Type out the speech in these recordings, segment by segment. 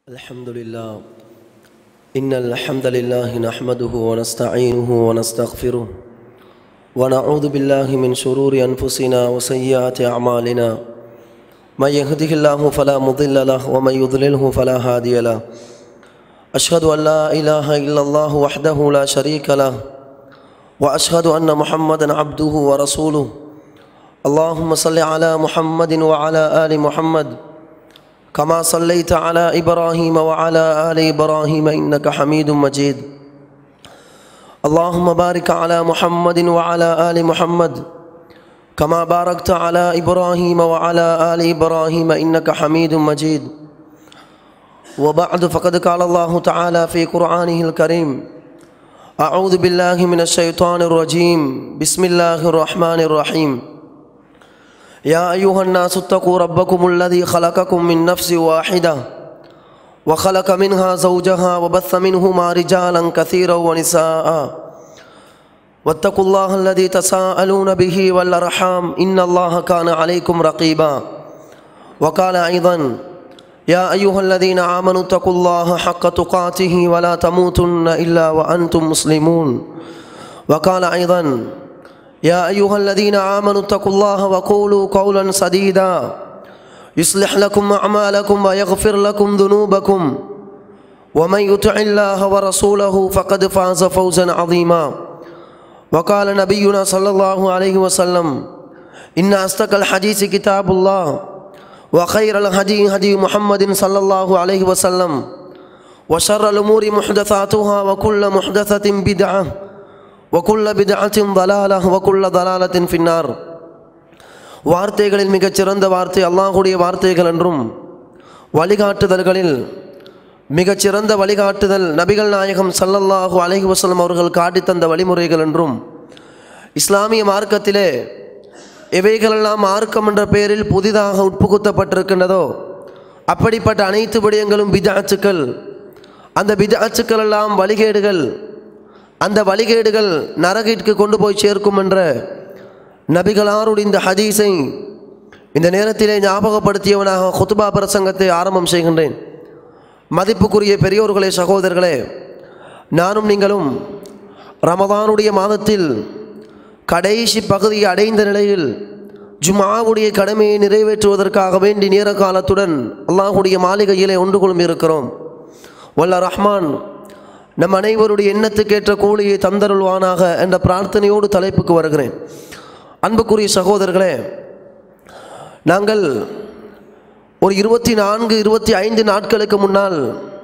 الحمد لله إن الحمد لله نحمده ونستعينه ونستغفره ونعوذ بالله من شرور أنفسنا وسيئات أعمالنا من يهده الله فلا مضل له ومن يضلله فلا هادي له أشهد أن لا إله إلا الله وحده لا شريك له وأشهد أن محمدا عبده ورسوله اللهم صل على محمد وعلى آل محمد كما صليت على ابراهيم وعلى ال ابراهيم انك حميد مجيد اللهم بارك على محمد وعلى ال محمد كما باركت على ابراهيم وعلى ال ابراهيم انك حميد مجيد وبعد فقد قال الله تعالى في قرانه الكريم اعوذ بالله من الشيطان الرجيم بسم الله الرحمن الرحيم يا أيها الناس اتقوا ربكم الذي خلقكم من نفس واحدة وخلق منها زوجها وبث منهما رجالا كثيرا ونساء واتقوا الله الذي تساءلون به والأرحام إن الله كان عليكم رقيبا وقال أيضا يا أيها الذين آمنوا اتقوا الله حق تقاته ولا تموتن إلا وأنتم مسلمون وقال أيضا يا أيها الذين آمنوا اتقوا الله وقولوا قولا سديدا يصلح لكم أعمالكم ويغفر لكم ذنوبكم ومن يطع الله ورسوله فقد فاز فوزا عظيما وقال نبينا صلى الله عليه وسلم إن أصدق الحديث كتاب الله وخير الهدي هدي محمد صلى الله عليه وسلم وشر الأمور محدثاتها وكل محدثة بدعة وكل بدعة ضلالة وكل ضلالة في النار வார்த்தைகளில் மிகச் சிறந்த வார்த்தை அல்லாஹுடைய வார்த்தைகள் என்றும் வழிகாட்டுதல்களில் மிகச்சிறந்த வழிகாட்டுதல் நபிகள் நாயகம் சல்லல்லாஹு அலைஹி வசல்லம் அவர்கள் காட்டித் தந்த வழிமுறைகள் என்றும் இஸ்லாமிய மார்க்கத்திலே எவைகளெல்லாம் மார்க்கம் என்ற பெயரில் புதிதாக உட்புகுத்தப்பட்டிருக்கின்றதோ அப்படிப்பட்ட அனைத்து விடயங்களும் பிதாச்சுக்கள் அந்த பிதாச்சுக்கள் எல்லாம் வழிகேடுகள் அந்த வழிகேடுகள் நரகிற்கு கொண்டு போய் சேர்க்கும் என்ற நபிகளாருடைய இந்த ஹதீஸை இந்த நேரத்திலே ஞாபகப்படுத்தியவனாக குத்துபா பிரசங்கத்தை ஆரம்பம் செய்கின்றேன் மதிப்புக்குரிய பெரியோர்களே சகோதரர்களே நானும் நீங்களும் ரமதானுடைய மாதத்தில் கடைசி பகுதியை அடைந்த நிலையில் ஜுமாவுடைய கடமையை நிறைவேற்றுவதற்காக வேண்டி நேர காலத்துடன் அல்லாஹுடைய மாளிகையிலே ஒன்று கொள்ளும் இருக்கிறோம் வல்ல ரஹ்மான் நம் அனைவருடைய எண்ணத்துக்கேற்ற கூலியை தந்தருள்வானாக என்ற பிரார்த்தனையோடு தலைப்புக்கு வருகிறேன் அன்புக்குரிய சகோதரர்களே நாங்கள் ஒரு இருபத்தி நான்கு இருபத்தி ஐந்து நாட்களுக்கு முன்னால்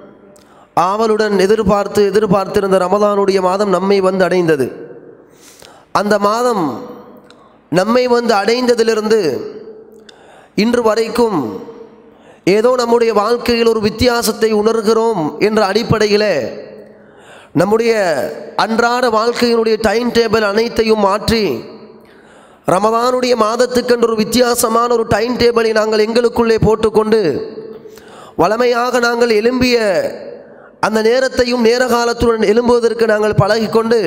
ஆவலுடன் எதிர்பார்த்து எதிர்பார்த்திருந்த ரமதானுடைய மாதம் நம்மை வந்து அடைந்தது அந்த மாதம் நம்மை வந்து அடைந்ததிலிருந்து இன்று வரைக்கும் ஏதோ நம்முடைய வாழ்க்கையில் ஒரு வித்தியாசத்தை உணர்கிறோம் என்ற அடிப்படையில் நம்முடைய அன்றாட வாழ்க்கையினுடைய டைம் டேபிள் அனைத்தையும் மாற்றி ரமதானுடைய மாதத்துக்கென்று ஒரு வித்தியாசமான ஒரு டைம் டேபிளை நாங்கள் எங்களுக்குள்ளே போட்டுக்கொண்டு வளமையாக நாங்கள் எழும்பிய அந்த நேரத்தையும் நேர காலத்துடன் எழும்புவதற்கு நாங்கள் பழகிக்கொண்டு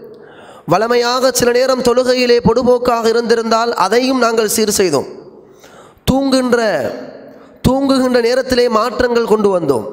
வளமையாக சில நேரம் தொழுகையிலே பொடுபோக்காக இருந்திருந்தால் அதையும் நாங்கள் சீர் செய்தோம் தூங்குகின்ற தூங்குகின்ற நேரத்திலே மாற்றங்கள் கொண்டு வந்தோம்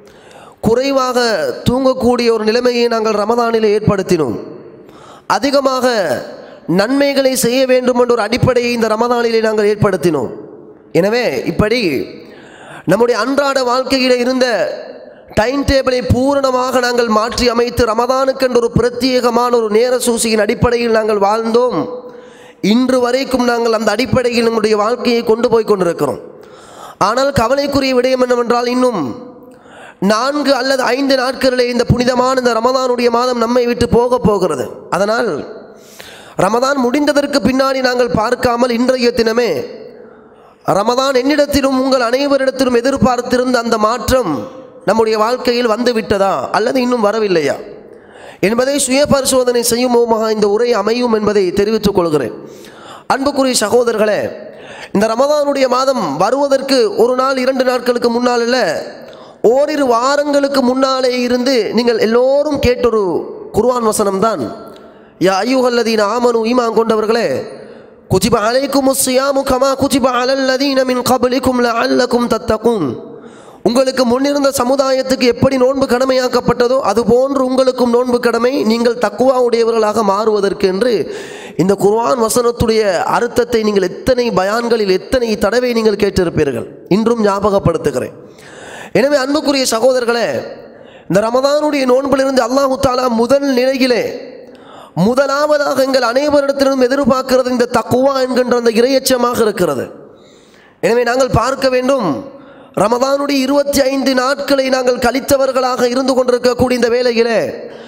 குறைவாக தூங்கக்கூடிய ஒரு நிலைமையை நாங்கள் ரமதானில் ஏற்படுத்தினோம் அதிகமாக நன்மைகளை செய்ய வேண்டும் என்ற ஒரு அடிப்படையை இந்த ரமதானிலே நாங்கள் ஏற்படுத்தினோம் எனவே இப்படி நம்முடைய அன்றாட வாழ்க்கையில் இருந்த டைம் டேபிளை பூரணமாக நாங்கள் மாற்றி அமைத்து ரமதானுக்கென்று ஒரு பிரத்யேகமான ஒரு நேர சூசியின் அடிப்படையில் நாங்கள் வாழ்ந்தோம் இன்று வரைக்கும் நாங்கள் அந்த அடிப்படையில் நம்முடைய வாழ்க்கையை கொண்டு போய் கொண்டிருக்கிறோம் ஆனால் கவலைக்குரிய விடயம் என்னவென்றால் இன்னும் நான்கு அல்லது ஐந்து நாட்களிலே இந்த புனிதமான இந்த ரமதானுடைய மாதம் நம்மை விட்டு போக போகிறது அதனால் ரமதான் முடிந்ததற்கு பின்னாடி நாங்கள் பார்க்காமல் இன்றைய தினமே ரமதான் என்னிடத்திலும் உங்கள் அனைவரிடத்திலும் எதிர்பார்த்திருந்த அந்த மாற்றம் நம்முடைய வாழ்க்கையில் வந்து விட்டதா அல்லது இன்னும் வரவில்லையா என்பதை சுய பரிசோதனை செய்யும் மூலமாக இந்த உரை அமையும் என்பதை தெரிவித்துக் கொள்கிறேன் அன்புக்குரிய சகோதரர்களே இந்த ரமதானுடைய மாதம் வருவதற்கு ஒரு நாள் இரண்டு நாட்களுக்கு முன்னால் இல்லை ஓரிரு வாரங்களுக்கு முன்னாலே இருந்து நீங்கள் எல்லோரும் கேட்டொரு குர்வான் வசனம் தான் யா ஐயுகல்லதீன் ஆமனு ஈமான் கொண்டவர்களே குஜிப அலைக்கும் சியாமு கமா குஜிப அலல்லதீன மின் கபலிக்கும் லஅல்லக்கும் தத்தகும் உங்களுக்கு முன்னிருந்த சமுதாயத்துக்கு எப்படி நோன்பு கடமையாக்கப்பட்டதோ அதுபோன்று உங்களுக்கும் நோன்பு கடமை நீங்கள் தக்குவா உடையவர்களாக மாறுவதற்கு என்று இந்த குர்ஆன் வசனத்துடைய அர்த்தத்தை நீங்கள் எத்தனை பயான்களில் எத்தனை தடவை நீங்கள் கேட்டிருப்பீர்கள் இன்றும் ஞாபகப்படுத்துகிறேன் எனவே அன்புக்குரிய சகோதரர்களே இந்த ரமதானுடைய நோன்பிலிருந்து அல்லாஹு தாலா முதல் நிலையிலே முதலாவதாக எங்கள் அனைவரிடத்திலும் எதிர்பார்க்கிறது இந்த தக்குவா என்கின்ற அந்த இரையச்சமாக இருக்கிறது எனவே நாங்கள் பார்க்க வேண்டும் ரமதானுடைய இருபத்தி ஐந்து நாட்களை நாங்கள் கழித்தவர்களாக இருந்து கொண்டிருக்கக்கூடிய இந்த வேளையிலே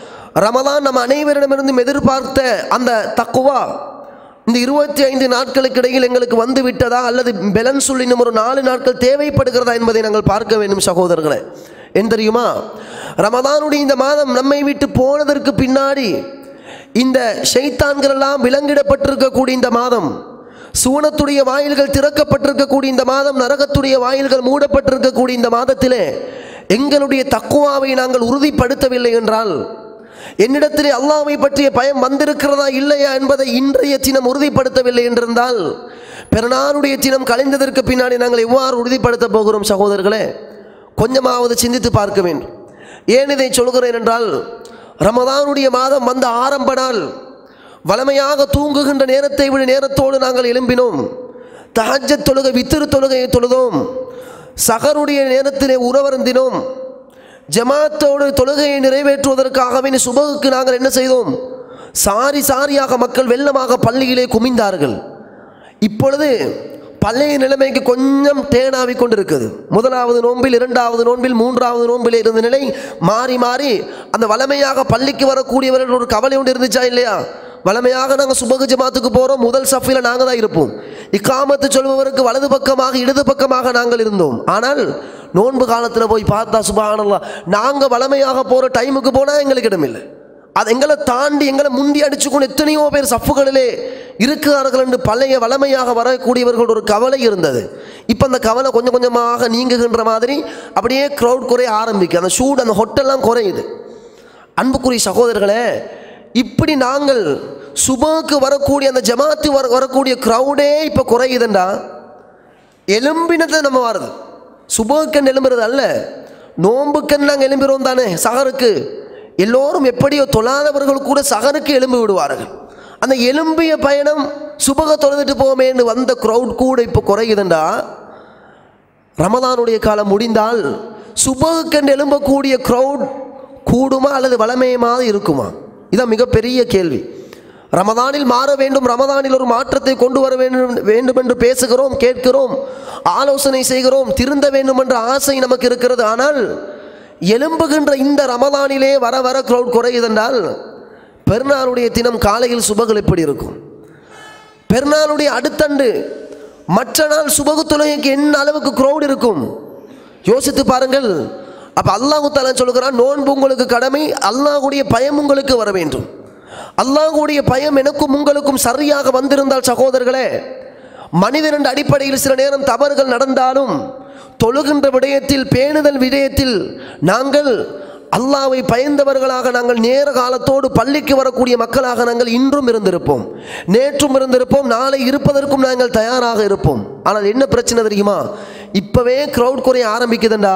ரமதான் நம் அனைவரிடமிருந்தும் எதிர்பார்த்த அந்த தக்குவா இந்த இருபத்தி ஐந்து நாட்களுக்கு இடையில் எங்களுக்கு வந்து விட்டதா அல்லது பெலன்ஸ் இன்னும் ஒரு நாலு நாட்கள் தேவைப்படுகிறதா என்பதை நாங்கள் பார்க்க வேண்டும் சகோதரர்களே ஏன் தெரியுமா ரமதானுடைய இந்த மாதம் நம்மை விட்டு போனதற்கு பின்னாடி இந்த ஷைத்தான்கள் எல்லாம் விலங்கிடப்பட்டிருக்கக்கூடிய இந்த மாதம் சூனத்துடைய வாயில்கள் திறக்கப்பட்டிருக்கக்கூடிய இந்த மாதம் நரகத்துடைய வாயில்கள் மூடப்பட்டிருக்கக்கூடிய இந்த மாதத்திலே எங்களுடைய தக்குவாவை நாங்கள் உறுதிப்படுத்தவில்லை என்றால் என்னிடத்திலே அல்லாவை பற்றிய பயம் வந்திருக்கிறதா இல்லையா என்பதை இன்றைய தினம் உறுதிப்படுத்தவில்லை என்றிருந்தால் பிறநாளுடைய தினம் கலைந்ததற்கு பின்னாடி நாங்கள் எவ்வாறு உறுதிப்படுத்த போகிறோம் சகோதரர்களே கொஞ்சமாவது சிந்தித்து பார்க்க வேண்டும் ஏன் இதை சொல்கிறேன் என்றால் ரமதானுடைய மாதம் வந்த ஆரம்ப நாள் வளமையாக தூங்குகின்ற நேரத்தை விட நேரத்தோடு நாங்கள் எழும்பினோம் தஹஜ்ஜத் தொழுகை வித்திரு தொழுகையை தொழுதோம் சகருடைய நேரத்திலே உணவருந்தினோம் ஜமாத்தோடு தொழுகையை நிறைவேற்றுவதற்காகவே சுபகுக்கு நாங்கள் என்ன செய்தோம் சாரி சாரியாக மக்கள் வெள்ளமாக பள்ளியிலே குமிந்தார்கள் இப்பொழுது பழைய நிலைமைக்கு கொஞ்சம் டேனாவி கொண்டிருக்குது முதலாவது நோன்பில் இரண்டாவது நோன்பில் மூன்றாவது நோன்பில் இருந்த நிலை மாறி மாறி அந்த வளமையாக பள்ளிக்கு வரக்கூடியவர்கள் ஒரு கவலை ஒன்று இருந்துச்சா இல்லையா வளமையாக நாங்கள் சுபகு ஜமாத்துக்கு போகிறோம் முதல் சஃபில் நாங்கள் தான் இருப்போம் இக்காமத்து சொல்பவருக்கு வலது பக்கமாக இடது பக்கமாக நாங்கள் இருந்தோம் ஆனால் நோன்பு காலத்தில் போய் பார்த்தா சுபானல்லா நாங்கள் வளமையாக போகிற டைமுக்கு போனால் எங்களுக்கு இடமில்லை அது எங்களை தாண்டி எங்களை முந்தி அடிச்சுக்கொண்டு எத்தனையோ பேர் சஃப்புகளிலே இருக்கிறார்கள் என்று பழைய வளமையாக வரக்கூடியவர்கள் ஒரு கவலை இருந்தது இப்போ அந்த கவலை கொஞ்சம் கொஞ்சமாக நீங்குகின்ற மாதிரி அப்படியே க்ரௌட் குறைய ஆரம்பிக்கும் அந்த சூடு அந்த ஹொட்டெல்லாம் குறையுது அன்புக்குரிய சகோதரர்களே இப்படி நாங்கள் சுபக்கு வரக்கூடிய அந்த ஜமாத்து வர வரக்கூடிய க்ரௌடே இப்போ குறையுதுண்டா எலும்பினது நம்ம வருது சுபக்கன் எலும்புறது அல்ல நோம்புக்கன் நாங்கள் எலும்புறோம் தானே சகருக்கு எல்லோரும் எப்படியோ தொழாதவர்கள் கூட சகருக்கு எலும்பி விடுவார்கள் அந்த எலும்பிய பயணம் சுபக தொழுதுட்டு போமேன்னு வந்த க்ரௌட் கூட இப்போ குறையுதுண்டா ரமதானுடைய காலம் முடிந்தால் சுபகுக்கென்று எழும்பக்கூடிய க்ரௌட் கூடுமா அல்லது வளமையமாக இருக்குமா இதான் மிகப்பெரிய கேள்வி ரமதானில் மாற வேண்டும் ரமதானில் ஒரு மாற்றத்தை கொண்டு வர வேண்டும் வேண்டும் என்று பேசுகிறோம் கேட்கிறோம் ஆலோசனை செய்கிறோம் திருந்த வேண்டும் என்ற ஆசை நமக்கு இருக்கிறது ஆனால் எலும்புகின்ற இந்த ரமதானிலே வர வர க்ரௌட் குறையுதென்றால் பெருநாளுடைய தினம் காலையில் சுபகள் எப்படி இருக்கும் பெருநாளுடைய அடுத்தண்டு மற்ற நாள் சுபகு தொழுகைக்கு என்ன அளவுக்கு க்ரௌட் இருக்கும் யோசித்து பாருங்கள் அப்போ அல்லாஹு தாலா சொல்கிறான் நோன்பு உங்களுக்கு கடமை அல்லாஹுடைய பயம் உங்களுக்கு வர வேண்டும் அல்லாஹுடைய பயம் எனக்கும் உங்களுக்கும் சரியாக வந்திருந்தால் சகோதரர்களே மனிதன் என்ற அடிப்படையில் சில நேரம் தவறுகள் நடந்தாலும் தொழுகின்ற விடயத்தில் பேணுதல் விடயத்தில் நாங்கள் அல்லாவை பயந்தவர்களாக நாங்கள் நேர காலத்தோடு பள்ளிக்கு வரக்கூடிய மக்களாக நாங்கள் இன்றும் இருந்திருப்போம் நேற்றும் இருந்திருப்போம் நாளை இருப்பதற்கும் நாங்கள் தயாராக இருப்போம் ஆனால் என்ன பிரச்சனை தெரியுமா இப்போவே க்ரௌட் குறைய ஆரம்பிக்குதுண்டா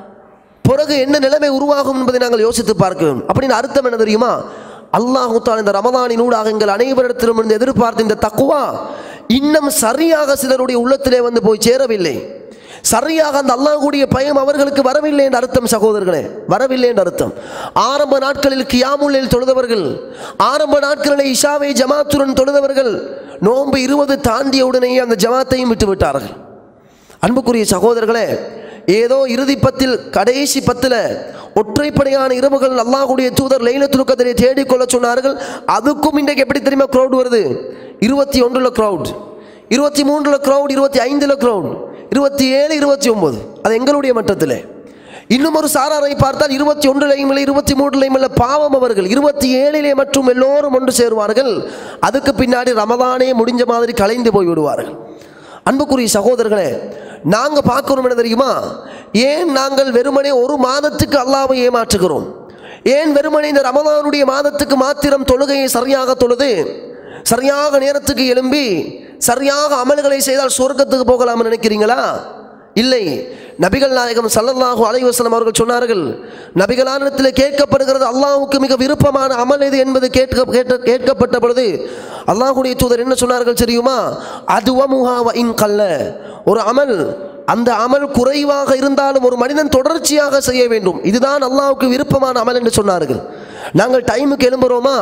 பிறகு என்ன நிலைமை உருவாகும் என்பதை நாங்கள் யோசித்து பார்க்கிறோம் அப்படின்னு அர்த்தம் என்ன தெரியுமா அல்லாஹு தாலா இந்த ரமதானினூடாக எங்கள் அனைவரிடத்திலும் இருந்து எதிர்பார்த்த இந்த தக்குவா இன்னும் சரியாக சிலருடைய உள்ளத்திலே வந்து போய் சேரவில்லை சரியாக அந்த அல்லாஹ்வுடைய பயம் அவர்களுக்கு வரவில்லை என்று அர்த்தம் சகோதரர்களே வரவில்லை என்று அர்த்தம் ஆரம்ப நாட்களில் கியாமுல்லில் தொழுதவர்கள் ஆரம்ப நாட்களில் இஷாவை ஜமாத்துடன் தொழுதவர்கள் நோன்பு இருபது தாண்டிய உடனேயே அந்த ஜமாத்தையும் விட்டு விட்டார்கள் அன்புக்குரிய சகோதரர்களே ஏதோ இறுதி பத்தில் கடைசி பத்தில் ஒற்றைப்படையான இரவுகள் அல்லாஹ்வுடைய தூதர் லைலத்துல் கதரை தேடிக்கொள்ள சொன்னார்கள் அதுக்கும் இன்றைக்கு எப்படி தெரியுமா க்ரௌட் வருது இருபத்தி ஒன்றில் க்ரௌட் இருபத்தி மூன்றில் க்ரௌட் இருபத்தி ஐந்தில் க்ரௌட் இருபத்தி ஏழு இருபத்தி ஒம்பது அது எங்களுடைய மட்டத்தில் இன்னும் ஒரு சாராரை பார்த்தால் இருபத்தி ஒன்றிலையும் இல்லை இருபத்தி மூன்றிலையும் இல்லை பாவம் அவர்கள் இருபத்தி ஏழிலே மற்றும் எல்லோரும் ஒன்று சேருவார்கள் அதுக்கு பின்னாடி ரமதானே முடிஞ்ச மாதிரி கலைந்து போய் விடுவார்கள் அன்புக்குரிய சகோதரர்களே நாங்கள் பார்க்கணும் என்ன தெரியுமா ஏன் நாங்கள் வெறுமனே ஒரு மாதத்துக்கு அல்லாவை ஏமாற்றுகிறோம் ஏன் வெறுமனே இந்த ரமதானுடைய மாதத்துக்கு மாத்திரம் தொழுகையை சரியாக தொழுது சரியாக நேரத்துக்கு எழும்பி சரியாக அமல்களை செய்தால் சொர்க்கத்துக்கு போகலாம்னு நினைக்கிறீங்களா இல்லை நபிகள் நாயகம் ஸல்லல்லாஹு அலைஹி வஸல்லம் அவர்கள் சொன்னார்கள் நபிகளானிடத்தில் கேட்கப்படுகிறது அல்லாஹ்வுக்கு மிக விருப்பமான அமல் எது என்பது கேட்க கேட்ட கேட்கப்பட்ட பொழுது அல்லாஹ்வுடைய தூதர் என்ன சொன்னார்கள் தெரியுமா அதுவமுஹா வ இன் கல்ல ஒரு அமல் அந்த அமல் குறைவாக இருந்தாலும் ஒரு மனிதன் தொடர்ச்சியாக செய்ய வேண்டும் இதுதான் அல்லாஹ்வுக்கு விருப்பமான அமல் என்று சொன்னார்கள் நாங்கள் டைமுக்கு எழும்புறோமா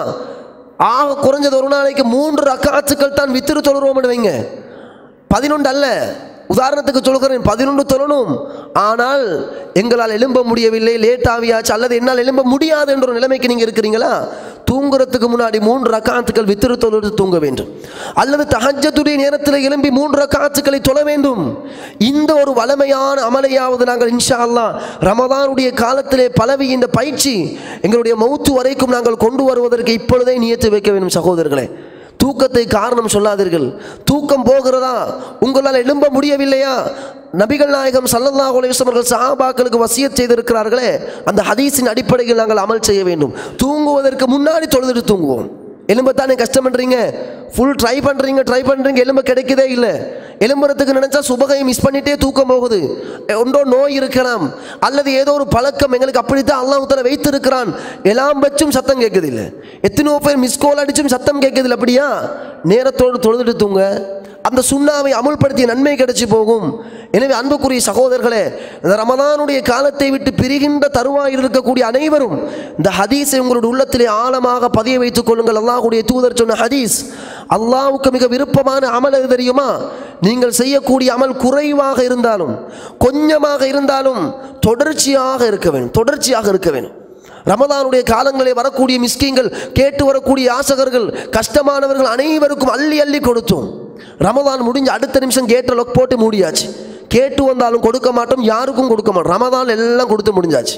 ஆக குறைஞ்சது ஒரு நாளைக்கு மூன்று ரக்காத்துக்கள் தான் வித்திரு தொழுறோம் வைங்க பதினொன்று அல்ல உதாரணத்துக்கு சொல்கிறேன் பதினொன்று தொழணும் ஆனால் எங்களால் எழும்ப முடியவில்லை லேட் ஆவியாச்சு அல்லது என்னால் எழும்ப முடியாது என்ற ஒரு நிலைமைக்கு நீங்கள் இருக்கிறீங்களா தூங்குறதுக்கு முன்னாடி மூன்று ரக்காத்துக்கள் வித்திரு தொழுது தூங்க வேண்டும் அல்லது தஹஜத்துடைய நேரத்தில் எழும்பி மூன்று ரக்காத்துக்களை தொழ வேண்டும் இந்த ஒரு வளமையான அமலையாவது நாங்கள் இன்ஷா அல்லாஹ் ரமதானுடைய காலத்திலே பலவி இந்த பயிற்சி எங்களுடைய மௌத்து வரைக்கும் நாங்கள் கொண்டு வருவதற்கு இப்பொழுதே நியத்து வைக்க வேண்டும் சகோதரர்களே தூக்கத்தை காரணம் சொல்லாதீர்கள் தூக்கம் போகிறதா உங்களால் எழும்ப முடியவில்லையா நபிகள் நாயகம் சல்லல்லாஹு அலைஹி வஸல்லம் அவர்கள் சஹாபாக்களுக்கு வசியத் செய்திருக்கிறார்களே அந்த ஹதீஸின் அடிப்படையில் நாங்கள் அமல் செய்ய வேண்டும் தூங்குவதற்கு முன்னாடி தொழுதுட்டு தூங்குவோம் எலும்பத்தானே கஷ்டம் பண்ணுறீங்க ஃபுல் ட்ரை பண்ணுறீங்க ட்ரை பண்ணுறீங்க எலும்பு கிடைக்கதே இல்லை எலும்புறதுக்கு நினச்சா சுபகையை மிஸ் பண்ணிட்டே தூக்கம் போகுது ஒன்றோ நோய் இருக்கலாம் அல்லது ஏதோ ஒரு பழக்கம் எங்களுக்கு அப்படித்தான் அல்லாஹ் உத்தர வைத்திருக்கிறான் எல்லாம் வச்சும் சத்தம் கேட்குது இல்லை எத்தனையோ பேர் மிஸ் கோல் அடிச்சும் சத்தம் கேட்குது இல்லை அப்படியா நேரத்தோடு தொழுதுட்டு தூங்க அந்த சுண்ணாவை அமுல்படுத்திய நன்மை கிடைச்சி போகும் எனவே அன்புக்குரிய சகோதரர்களே இந்த ரமதானுடைய காலத்தை விட்டு பிரிகின்ற தருவாயில் இருக்கக்கூடிய அனைவரும் இந்த ஹதீஸை உங்களுடைய உள்ளத்திலே ஆழமாக பதிய வைத்துக் கொள்ளுங்கள் அல்லாஹ்வுடைய தூதர் சொன்ன ஹதீஸ் அல்லாஹ்வுக்கு மிக விருப்பமான அமல் எது தெரியுமா நீங்கள் செய்யக்கூடிய அமல் குறைவாக இருந்தாலும் கொஞ்சமாக இருந்தாலும் தொடர்ச்சியாக இருக்க வேண்டும் தொடர்ச்சியாக இருக்க வேண்டும் ரமதானுடைய காலங்களில் வரக்கூடிய மிஸ்கீங்கள் கேட்டு வரக்கூடிய யாசகர்கள் கஷ்டமானவர்கள் அனைவருக்கும் அள்ளி அள்ளி கொடுத்தோம் ரமதான் முடிஞ்ச அடுத்த நிமிஷம் கேட்ட லொக் போட்டு மூடியாச்சு கேட்டு வந்தாலும் கொடுக்க மாட்டோம் யாருக்கும் கொடுக்க மாட்டோம் ரமதான் எல்லாம் கொடுத்து முடிஞ்சாச்சு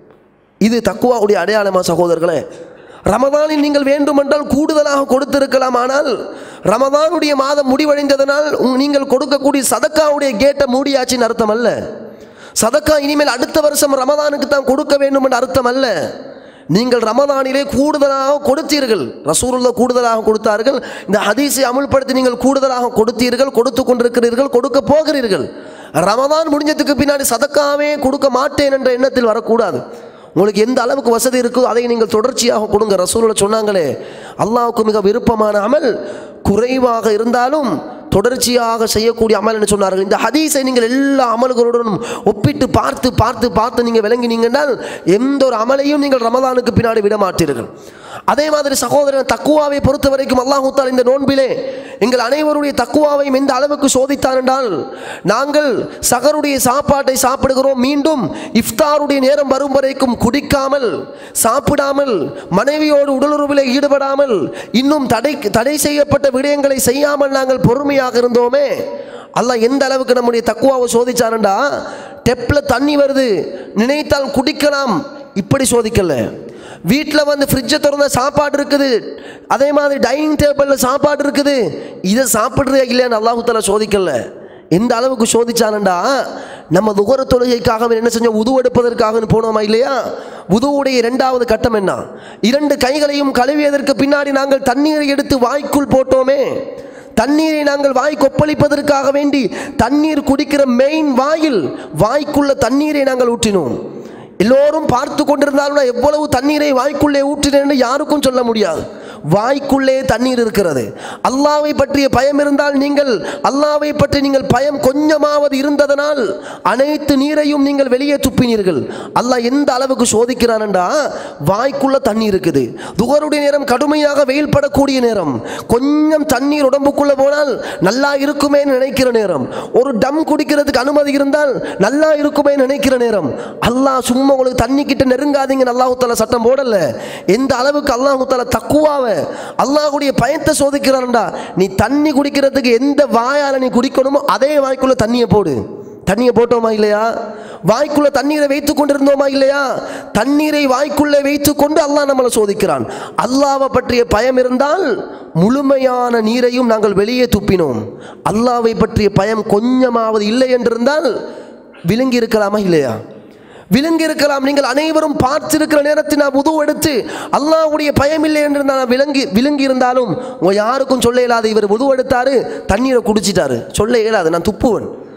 இது தக்குவாவுடைய அடையாளமா சகோதரர்களே ரமதானில் நீங்கள் வேண்டுமென்றால் கூடுதலாக கொடுத்திருக்கலாம் ஆனால் ரமதானுடைய மாதம் முடிவடைந்ததனால் உங்க- நீங்கள் கொடுக்கக்கூடிய சதக்காவுடைய கேட்டை மூடியாச்சின்னு அர்த்தம் அல்ல சதக்கா இனிமேல் அடுத்த வருஷம் ரமதானுக்கு தான் கொடுக்க வேண்டும் என்ற அர்த்தம் அல்ல நீங்கள் ரமதானிலே கூடுதலாக கொடுத்தீர்கள் ரசூலுல்லாஹ் கூடுதலாக கொடுத்தார்கள் இந்த ஹதீஸை அமுல்படுத்தி நீங்கள் கூடுதலாக கொடுத்தீர்கள் கொடுத்து கொண்டிருக்கிறீர்கள் கொடுக்க போகிறீர்கள் ரமதான் முடிஞ்சதுக்கு பின்னாடி சதக்காவே கொடுக்க மாட்டேன் என்ற எண்ணத்தில் வரக்கூடாது உங்களுக்கு எந்த அளவுக்கு வசதி இருக்கோ அதை நீங்கள் தொடர்ச்சியாக கொடுங்க ரசூலுள்ள சொன்னாங்களே அல்லாஹ்வுக்கு மிக விருப்பமான அமல் குறைவாக இருந்தாலும் தொடர்ச்சியாக செய்யக்கூடிய அமல் என்று சொன்னார்கள் இந்த ஹதீஸை நீங்கள் எல்லா அமல்களுடனும் ஒப்பிட்டு பார்த்து பார்த்து பார்த்து நீங்கள் விளங்கினீங்கன்னால் எந்த ஒரு அமலையும் நீங்கள் ரமதானுக்கு பின்னாடி விட மாட்டீர்கள் அதே மாதிரி சகோதரன் தக்குவாவை பொறுத்த வரைக்கும் அல்லாஹு தாலா இந்த நோன்பிலே எங்கள் அனைவருடைய தக்குவாவையும் எந்த அளவுக்கு சோதித்தான் என்றால் நாங்கள் சகருடைய சாப்பாட்டை சாப்பிடுகிறோம் மீண்டும் இஃப்தாருடைய நேரம் வரும் வரைக்கும் குடிக்காமல் சாப்பிடாமல் மனைவியோடு உடலுறவிலே ஈடுபடாமல் இன்னும் தடை தடை செய்யப்பட்ட விடயங்களை செய்யாமல் நாங்கள் பொறுமையாக இருந்தோமே அல்லாஹ் எந்த அளவுக்கு நம்முடைய தக்குவாவை சோதிச்சாருண்டா டெப்ல தண்ணி வருது நினைத்தால் குடிக்கலாம் இப்படி சோதிக்கல வீட்டில் வந்து ஃப்ரிட்ஜை திறந்த சாப்பாடு இருக்குது அதே மாதிரி டைனிங் டேபிளில் சாப்பாடு இருக்குது இதை சாப்பிட்றதே இல்லைன்னு அல்லாஹு தாலா சோதிக்கல எந்த அளவுக்கு சோதிச்சானண்டா நம்ம துகர தொழுகைக்காக என்ன செஞ்சோம் உது எடுப்பதற்காக போனோமா இல்லையா உதுவுடைய இரண்டாவது கட்டம் என்ன இரண்டு கைகளையும் கழுவியதற்கு பின்னாடி நாங்கள் தண்ணீரை எடுத்து வாய்க்குள் போட்டோமே தண்ணீரை நாங்கள் வாய் கொப்பளிப்பதற்காக வேண்டி தண்ணீர் குடிக்கிற மெயின் வாயில் வாய்க்குள்ள தண்ணீரை நாங்கள் ஊற்றினோம் எல்லோரும் பார்த்து கொண்டிருந்தாலும் நான் எவ்வளவு தண்ணீரை வாய்க்குள்ளே ஊற்றினேன்னு யாருக்கும் சொல்ல முடியாது வாய்க்குள்ளே தண்ணீர் இருக்கிறது அல்லாவை பற்றிய பயம் இருந்தால் நீங்கள் அல்லாவை பற்றி நீங்கள் பயம் கொஞ்சமாவது இருந்ததனால் அனைத்து நீரையும் நீங்கள் வெளியே துப்பினீர்கள் அல்லாஹ் எந்த அளவுக்கு சோதிக்கிறான்டா வாய்க்குள்ள தண்ணி இருக்குது துகருடைய நேரம் கடுமையாக வெயில் படக்கூடிய நேரம் கொஞ்சம் தண்ணீர் உடம்புக்குள்ள போனால் நல்லா இருக்குமே நினைக்கிற நேரம் ஒரு டம் குடிக்கிறதுக்கு அனுமதி இருந்தால் நல்லா இருக்குமே நினைக்கிற நேரம் அல்லாஹ் சும்மா உங்களுக்கு தண்ணி கிட்ட நெருங்காதீங்க அல்லாஹு தாலா சட்டம் போடல எந்த அளவுக்கு அல்லாஹு தாலா தக்குவாவை அல்லாஹ்வுடைய பயத்தை சோதிக்கிறான்டா நீ தண்ணி குடிக்கிறதுக்கு எந்த வாயால நீ குடிக்கணுமோ அதே வாய்க்குள்ள தண்ணியை போடு தண்ணியை போட்டோமா இல்லையா வாய்க்குள்ள தண்ணீரை வைத்துக் கொண்டிருந்தோமா இல்லையா தண்ணீரை வாய்க்குள்ளே வைத்துக் கொண்டு அல்லாஹ் நம்மளை சோதிக்கிறான் அல்லாவை பற்றிய பயம் இருந்தால் முழுமையான நீரையும் நாங்கள் வெளியே துப்பினோம் அல்லாவை பற்றிய பயம் கொஞ்சமாவது இல்லை என்றிருந்தால் விளங்கி இருக்கலாமா இல்லையா விளங்கி இருக்கலாம் நீங்கள் அனைவரும் பார்த்திருக்கிற நேரத்தில் நான் உதவு எடுத்து அல்லாஹ்வுடைய பயம் இல்லை என்று நான் விளங்கி விளங்கி இருந்தாலும் உங்க யாருக்கும் சொல்ல இயலாது இவர் உதவு எடுத்தாரு தண்ணீரை குடிச்சிட்டாரு சொல்ல இயலாது நான் துப்புவன்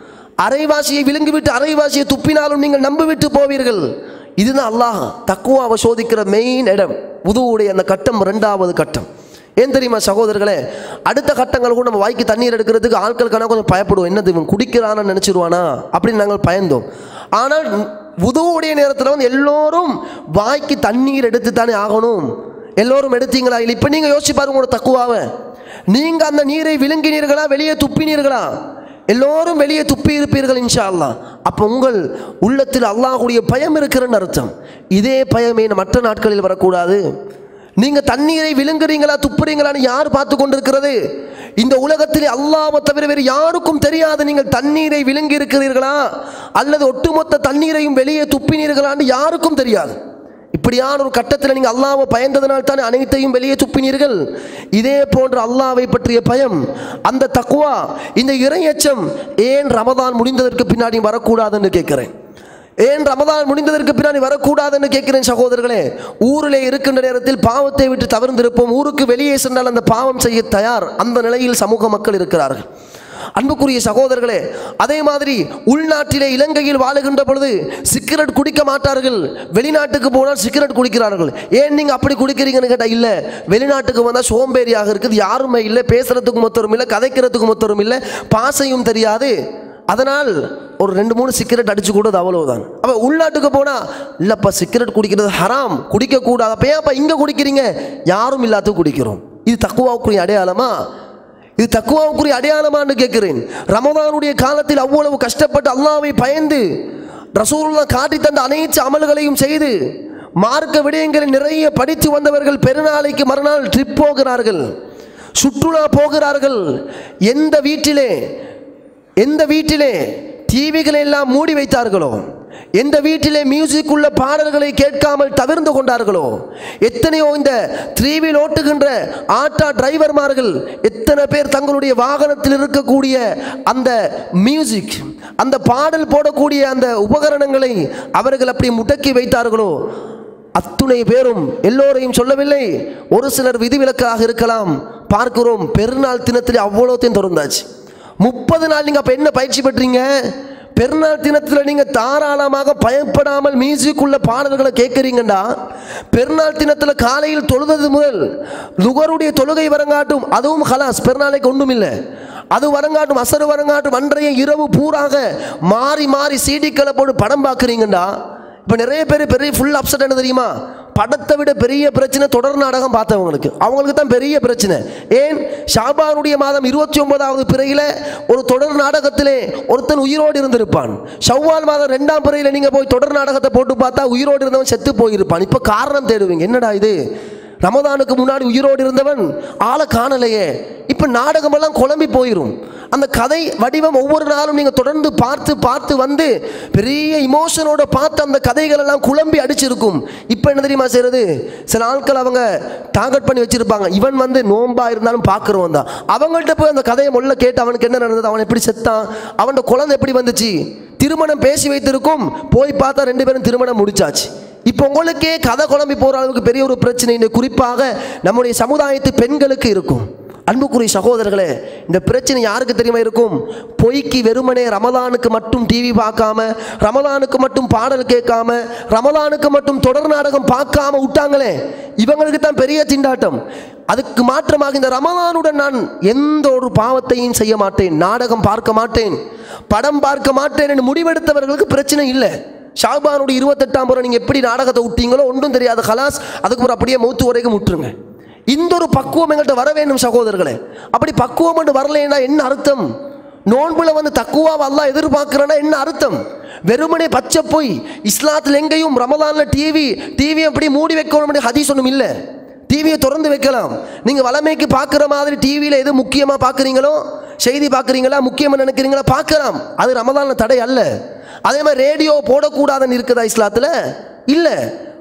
அரைவாசியை விழுங்கிவிட்டு அரைவாசியை துப்பினாலும் நீங்கள் நம்பிவிட்டு போவீர்கள் இதுதான் அல்லாஹ் தக்குவாவை சோதிக்கிற மெயின் இடம் உதுவுடைய அந்த கட்டம் ரெண்டாவது கட்டம் ஏன் தெரியுமா சகோதரர்களே அடுத்த கட்டங்கள் கூட நம்ம வாய்க்கு தண்ணீர் எடுக்கிறதுக்கு ஆட்கள் கணக்கு கொஞ்சம் பயப்படுவோம் என்னது இவன் குடிக்கிறான்னு நினச்சிருவானா அப்படின்னு நாங்கள் பயந்தோம் ஆனால் உதவுடைய நேரத்தில் வந்து எல்லோரும் வாய்க்கு தண்ணீர் எடுத்து தானே ஆகணும் எல்லோரும் எடுத்தீங்களா இல்லை இப்போ நீங்கள் யோசிச்சு பாருங்க உங்களோட தக்குவாவை நீங்கள் அந்த நீரை விழுங்கினீர்களா வெளியே துப்பினீர்களா எல்லோரும் வெளியே துப்பி இருப்பீர்கள் இன்ஷா அல்லாஹ் அப்போ உங்கள் உள்ளத்தில் அல்லாஹ்வுடைய பயம் இருக்கிறன்னு அர்த்தம் இதே பயமே மற்ற நாட்களில் வரக்கூடாது நீங்க தண்ணீரை விழுங்குறீங்களா துப்புறீங்களான்னு யார் பார்த்து கொண்டிருக்கிறது இந்த உலகத்தில் அல்லாஹ்வை தவிர வேறு யாருக்கும் தெரியாது நீங்கள் தண்ணீரை விழுங்கி இருக்கிறீர்களா அல்லது ஒட்டுமொத்த தண்ணீரையும் வெளியே துப்பினீர்களான்னு யாருக்கும் தெரியாது இப்படியான ஒரு கட்டத்தில் நீங்கள் அல்லாஹ்வை பயந்ததனால் தானே அனைத்தையும் வெளியே துப்பினீர்கள் இதே போன்ற அல்லாஹ்வை பற்றிய பயம் அந்த தக்குவா இந்த இறையச்சம் ஏன் ரமதான் முடிந்ததற்கு பின்னாடி வரக்கூடாதுன்னு கேட்கிறேன் ஏன் ரமதான் முடிந்ததற்கு பின்னாடி வரக்கூடாதுன்னு கேட்கிறேன் சகோதரர்களே ஊரிலே இருக்கின்ற நேரத்தில் பாவத்தை விட்டு தவிர்ந்திருப்போம் ஊருக்கு வெளியே சென்றால் அந்த பாவம் செய்ய தயார் அந்த நிலையில் சமூக மக்கள் இருக்கிறார்கள் அன்புக்குரிய சகோதரர்களே அதே மாதிரி உள்நாட்டிலே இலங்கையில் வாழுகின்ற பொழுது சிகரெட் குடிக்க மாட்டார்கள் வெளிநாட்டுக்கு போனால் சிகரெட் குடிக்கிறார்கள் ஏன் நீங்கள் அப்படி குடிக்கிறீங்கன்னு கேட்டால் இல்லை வெளிநாட்டுக்கு வந்தால் சோம்பேறியாக இருக்குது யாருமே இல்லை பேசுறதுக்கு மொத்தரும் இல்லை கதைக்கிறதுக்கு மொத்தரும் இல்லை பாசையும் தெரியாது அதனால் ஒரு ரெண்டு மூணு சிகரெட் அடிச்சு கூடது அவ்வளவுதான் அப்போ உள்நாட்டுக்கு போனா இல்லப்பா சிகரெட் குடிக்கிறது ஹராம் குடிக்க கூடாது அப்ப ஏன்ப்பா இங்க குடிக்கிறீங்க யாரும் இல்லாத குடிக்கிறோம் இது தக்குவாவுக்குரிய அடையாளமா இது தக்குவாவுக்குரிய அடையாளமான்னு கேட்கிறேன் ரமதானுடைய காலத்தில் அவ்வளவு கஷ்டப்பட்டு அல்லாவை பயந்து ரசூலுல்லாஹ் காட்டி தந்த அனைத்து அமல்களையும் செய்து மார்க்க விடயங்களை நிறைய படித்து வந்தவர்கள் பெருநாளைக்கு மறுநாள் ட்ரிப் போகிறார்கள் சுற்றுலா போகிறார்கள் எந்த வீட்டிலே எந்த வீட்டிலே டிவிகளை எல்லாம் மூடி வைத்தார்களோ எந்த வீட்டிலே மியூசிக் உள்ள பாடல்களை கேட்காமல் தவிர்ந்து கொண்டார்களோ எத்தனையோ இந்த த்ரீவில் ஓட்டுகின்ற ஆட்டா டிரைவர்மார்கள் எத்தனை பேர் தங்களுடைய வாகனத்தில் இருக்கக்கூடிய அந்த மியூசிக் அந்த பாடல் போடக்கூடிய அந்த உபகரணங்களை அவர்கள் அப்படி முடக்கி வைத்தார்களோ அத்துணை பேரும் எல்லோரையும் சொல்லவில்லை ஒரு சிலர் விதிவிலக்காக இருக்கலாம் பார்க்கிறோம் பெருநாள் தினத்தில் அவ்வளோத்தையும் திறந்தாச்சு முப்பது நாள் நீங்கள் அப்போ என்ன பயிற்சி பெற்றீங்க பெருநாள் தினத்தில் நீங்கள் தாராளமாக பயப்படாமல் மியூசிக் உள்ள பாடல்களை கேட்குறீங்கண்டா பெருநாள் தினத்தில் காலையில் தொழுதது முதல் லுகருடைய தொழுகை வரங்காட்டும் அதுவும் ஹலாஸ் பெருநாளைக்கு ஒன்றும் இல்லை அது வரங்காட்டும் அசரு வரங்காட்டும் அன்றைய இரவு பூராக மாறி மாறி சீடிக்களை போட்டு படம் பார்க்குறீங்கண்டா இப்போ நிறைய பேர் பெரிய ஃபுல் அப்செட் என்ன தெரியுமா படத்தை விட பெரிய பிரச்சனை தொடர் நாடகம் பார்த்தவங்களுக்கு அவங்களுக்கு தான் பெரிய பிரச்சனை ஏன் ஷாபானுடைய மாதம் இருபத்தி ஒன்பதாவது பிறையில் ஒரு தொடர் நாடகத்திலே ஒருத்தன் உயிரோடு இருந்திருப்பான் ஷவ்வால் மாதம் ரெண்டாம் பிறையில் நீங்கள் போய் தொடர் நாடகத்தை போட்டு பார்த்தா உயிரோடு இருந்தவன் செத்து போயிருப்பான் இப்போ காரணம் தேடுவீங்க என்னடா இது ரமதானுக்கு முன்னாடி உயிரோடு இருந்தவன் ஆளை காணலையே இப்போ நாடகமெல்லாம் குழம்பி போயிடும் அந்த கதை வடிவம் ஒவ்வொரு நாளும் நீங்கள் தொடர்ந்து பார்த்து பார்த்து வந்து பெரிய இமோஷனோட பார்த்து அந்த கதைகள் எல்லாம் குழம்பி அடிச்சிருக்கும் இப்போ என்ன தெரியுமா செய்யறது சில ஆட்கள் அவங்க டார்கெட் பண்ணி வச்சிருப்பாங்க இவன் வந்து நோம்பா இருந்தாலும் பார்க்குறவன் தான் அவங்கள்ட்ட போய் அந்த கதையை முதல்ல கேட்டு அவனுக்கு என்ன நடந்தது அவன் எப்படி செத்தான் அவனோட குழந்தை எப்படி வந்துச்சு திருமணம் பேசி வைத்திருக்கும் போய் பார்த்தா ரெண்டு பேரும் திருமணம் முடிச்சாச்சு இப்போ உங்களுக்கே கதை குழம்பி போகிற அளவுக்கு பெரிய ஒரு பிரச்சனை இந்த குறிப்பாக நம்முடைய சமுதாயத்து பெண்களுக்கு இருக்கும் அன்புக்குரிய சகோதரர்களே இந்த பிரச்சனை யாருக்கு தெரியுமா இருக்கும் பொய்க்கு வெறுமனே ரமலானுக்கு மட்டும் டிவி பார்க்காம ரமலானுக்கு மட்டும் பாடல் கேட்காம ரமலானுக்கு மட்டும் தொடர் நாடகம் பார்க்காம விட்டாங்களே இவங்களுக்கு தான் பெரிய திண்டாட்டம் அதுக்கு மாற்றமாக இந்த ரமலானுடன் நான் எந்த ஒரு பாவத்தையும் செய்ய மாட்டேன் நாடகம் பார்க்க மாட்டேன் படம் பார்க்க மாட்டேன் என்று முடிவெடுத்தவர்களுக்கு பிரச்சனை இல்லை ஷாபானுடைய இருபத்தெட்டாம் முறை நீங்கள் எப்படி நாடகத்தை விட்டீங்களோ ஒன்றும் தெரியாது ஹலாஸ் அதுக்கப்புறம் அப்படியே மூத்து வரைக்கும் விட்டுருங்க இந்த ஒரு பக்குவம் எங்கள்கிட்ட வர வேண்டும் சகோதரர்களே அப்படி பக்குவம் மட்டும் வரலைன்னா என்ன அர்த்தம் நோன்புல வந்து தக்குவாவை அல்லாஹ் எதிர்பார்க்கிறேன்னா என்ன அர்த்தம் வெறுமனே பச்சை போய் இஸ்லாத்தில் எங்கேயும் ரமலான்ல டிவி டிவி அப்படி மூடி வைக்கணும் ஹதீஸ் ஒன்றும் இல்லை டிவியை திறந்து வைக்கலாம் நீங்கள் வளமைக்கு பார்க்குற மாதிரி டிவியில் எது முக்கியமாக பார்க்குறீங்களோ செய்தி பார்க்குறீங்களா முக்கியமாக நினைக்கிறீங்களா பார்க்கலாம் அது ரமதான தடை அல்ல அதே மாதிரி ரேடியோ போடக்கூடாதுன்னு இருக்குதா இஸ்லாத்தில் இல்லை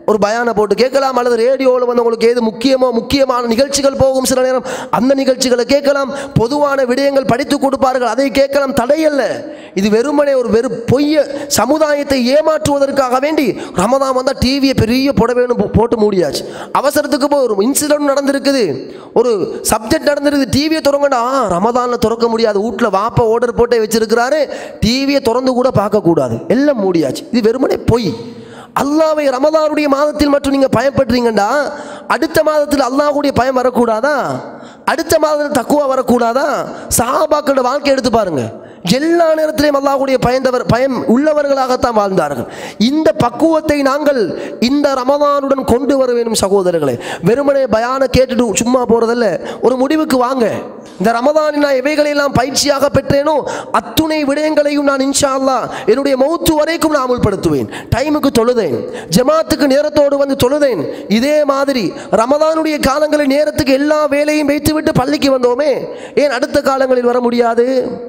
ஒரு பயானை போட்டு கேட்கலாம் அல்லது ரேடியோவில் வந்து உங்களுக்கு ஏது முக்கியமோ முக்கியமான நிகழ்ச்சிகள் போகும் சில நேரம் அந்த நிகழ்ச்சிகளை கேட்கலாம் பொதுவான விடயங்கள் படித்து கொடுப்பார்கள் அதை கேட்கலாம் தடையல்ல இது வெறுமனே ஒரு வெறு பொய்ய சமுதாயத்தை ஏமாற்றுவதற்காக வேண்டி ரமதான் வந்தால் டிவியை பெரிய புடவைன்னு போ- போட்டு மூடியாச்சு அவசரத்துக்கு போய் ஒரு இன்சிடென்ட் நடந்திருக்குது ஒரு சப்ஜெக்ட் நடந்திருக்குது டிவியை திறங்கடா ரமதானில் திறக்க முடியாது வீட்டில் வாப்பா ஆர்டர் போட்டே வச்சிருக்கிறாரு டிவியை திறந்து கூட பார்க்கக்கூடாது எல்லாம் மூடியாச்சு இது வெறுமனே பொய் அல்லாவை ரமதானுடைய மாதத்தில் மட்டும் நீங்கள் பயப்படுறீங்கண்டா அடுத்த மாதத்தில் அல்லாஹ்வுடைய பயம் வரக்கூடாதா அடுத்த மாதத்தில் தக்குவா வரக்கூடாதா சஹாபாக்களோட வாழ்க்கை எடுத்து பாருங்க எல்லா நேரத்திலையும் அல்லாஹ்வுடைய பயந்தவர் பயம் உள்ளவர்களாகத்தான் வாழ்ந்தார்கள் இந்த பக்குவத்தை நாங்கள் இந்த ரமதானுடன் கொண்டு வர வேண்டும் சகோதரர்களே வெறுமனே பயான கேட்டுட்டு சும்மா போறதல்ல ஒரு முடிவுக்கு வாங்க இந்த ரமதானில் நான் எவைகளெல்லாம் பயிற்சியாக பெற்றேனோ அத்துணை விடயங்களையும் நான் இன்ஷா அல்லாஹ் என்னுடைய மௌத்து வரைக்கும் நான் அமுல்படுத்துவேன் டைமுக்கு தொழுதேன் ஜமாத்துக்கு நேரத்தோடு வந்து தொழுதேன் இதே மாதிரி ரமதானுடைய காலங்களில் நேரத்துக்கு எல்லா வேலையும் வைத்துவிட்டு பள்ளிக்கு வந்தோமே ஏன் அடுத்த காலங்களில் வர முடியாது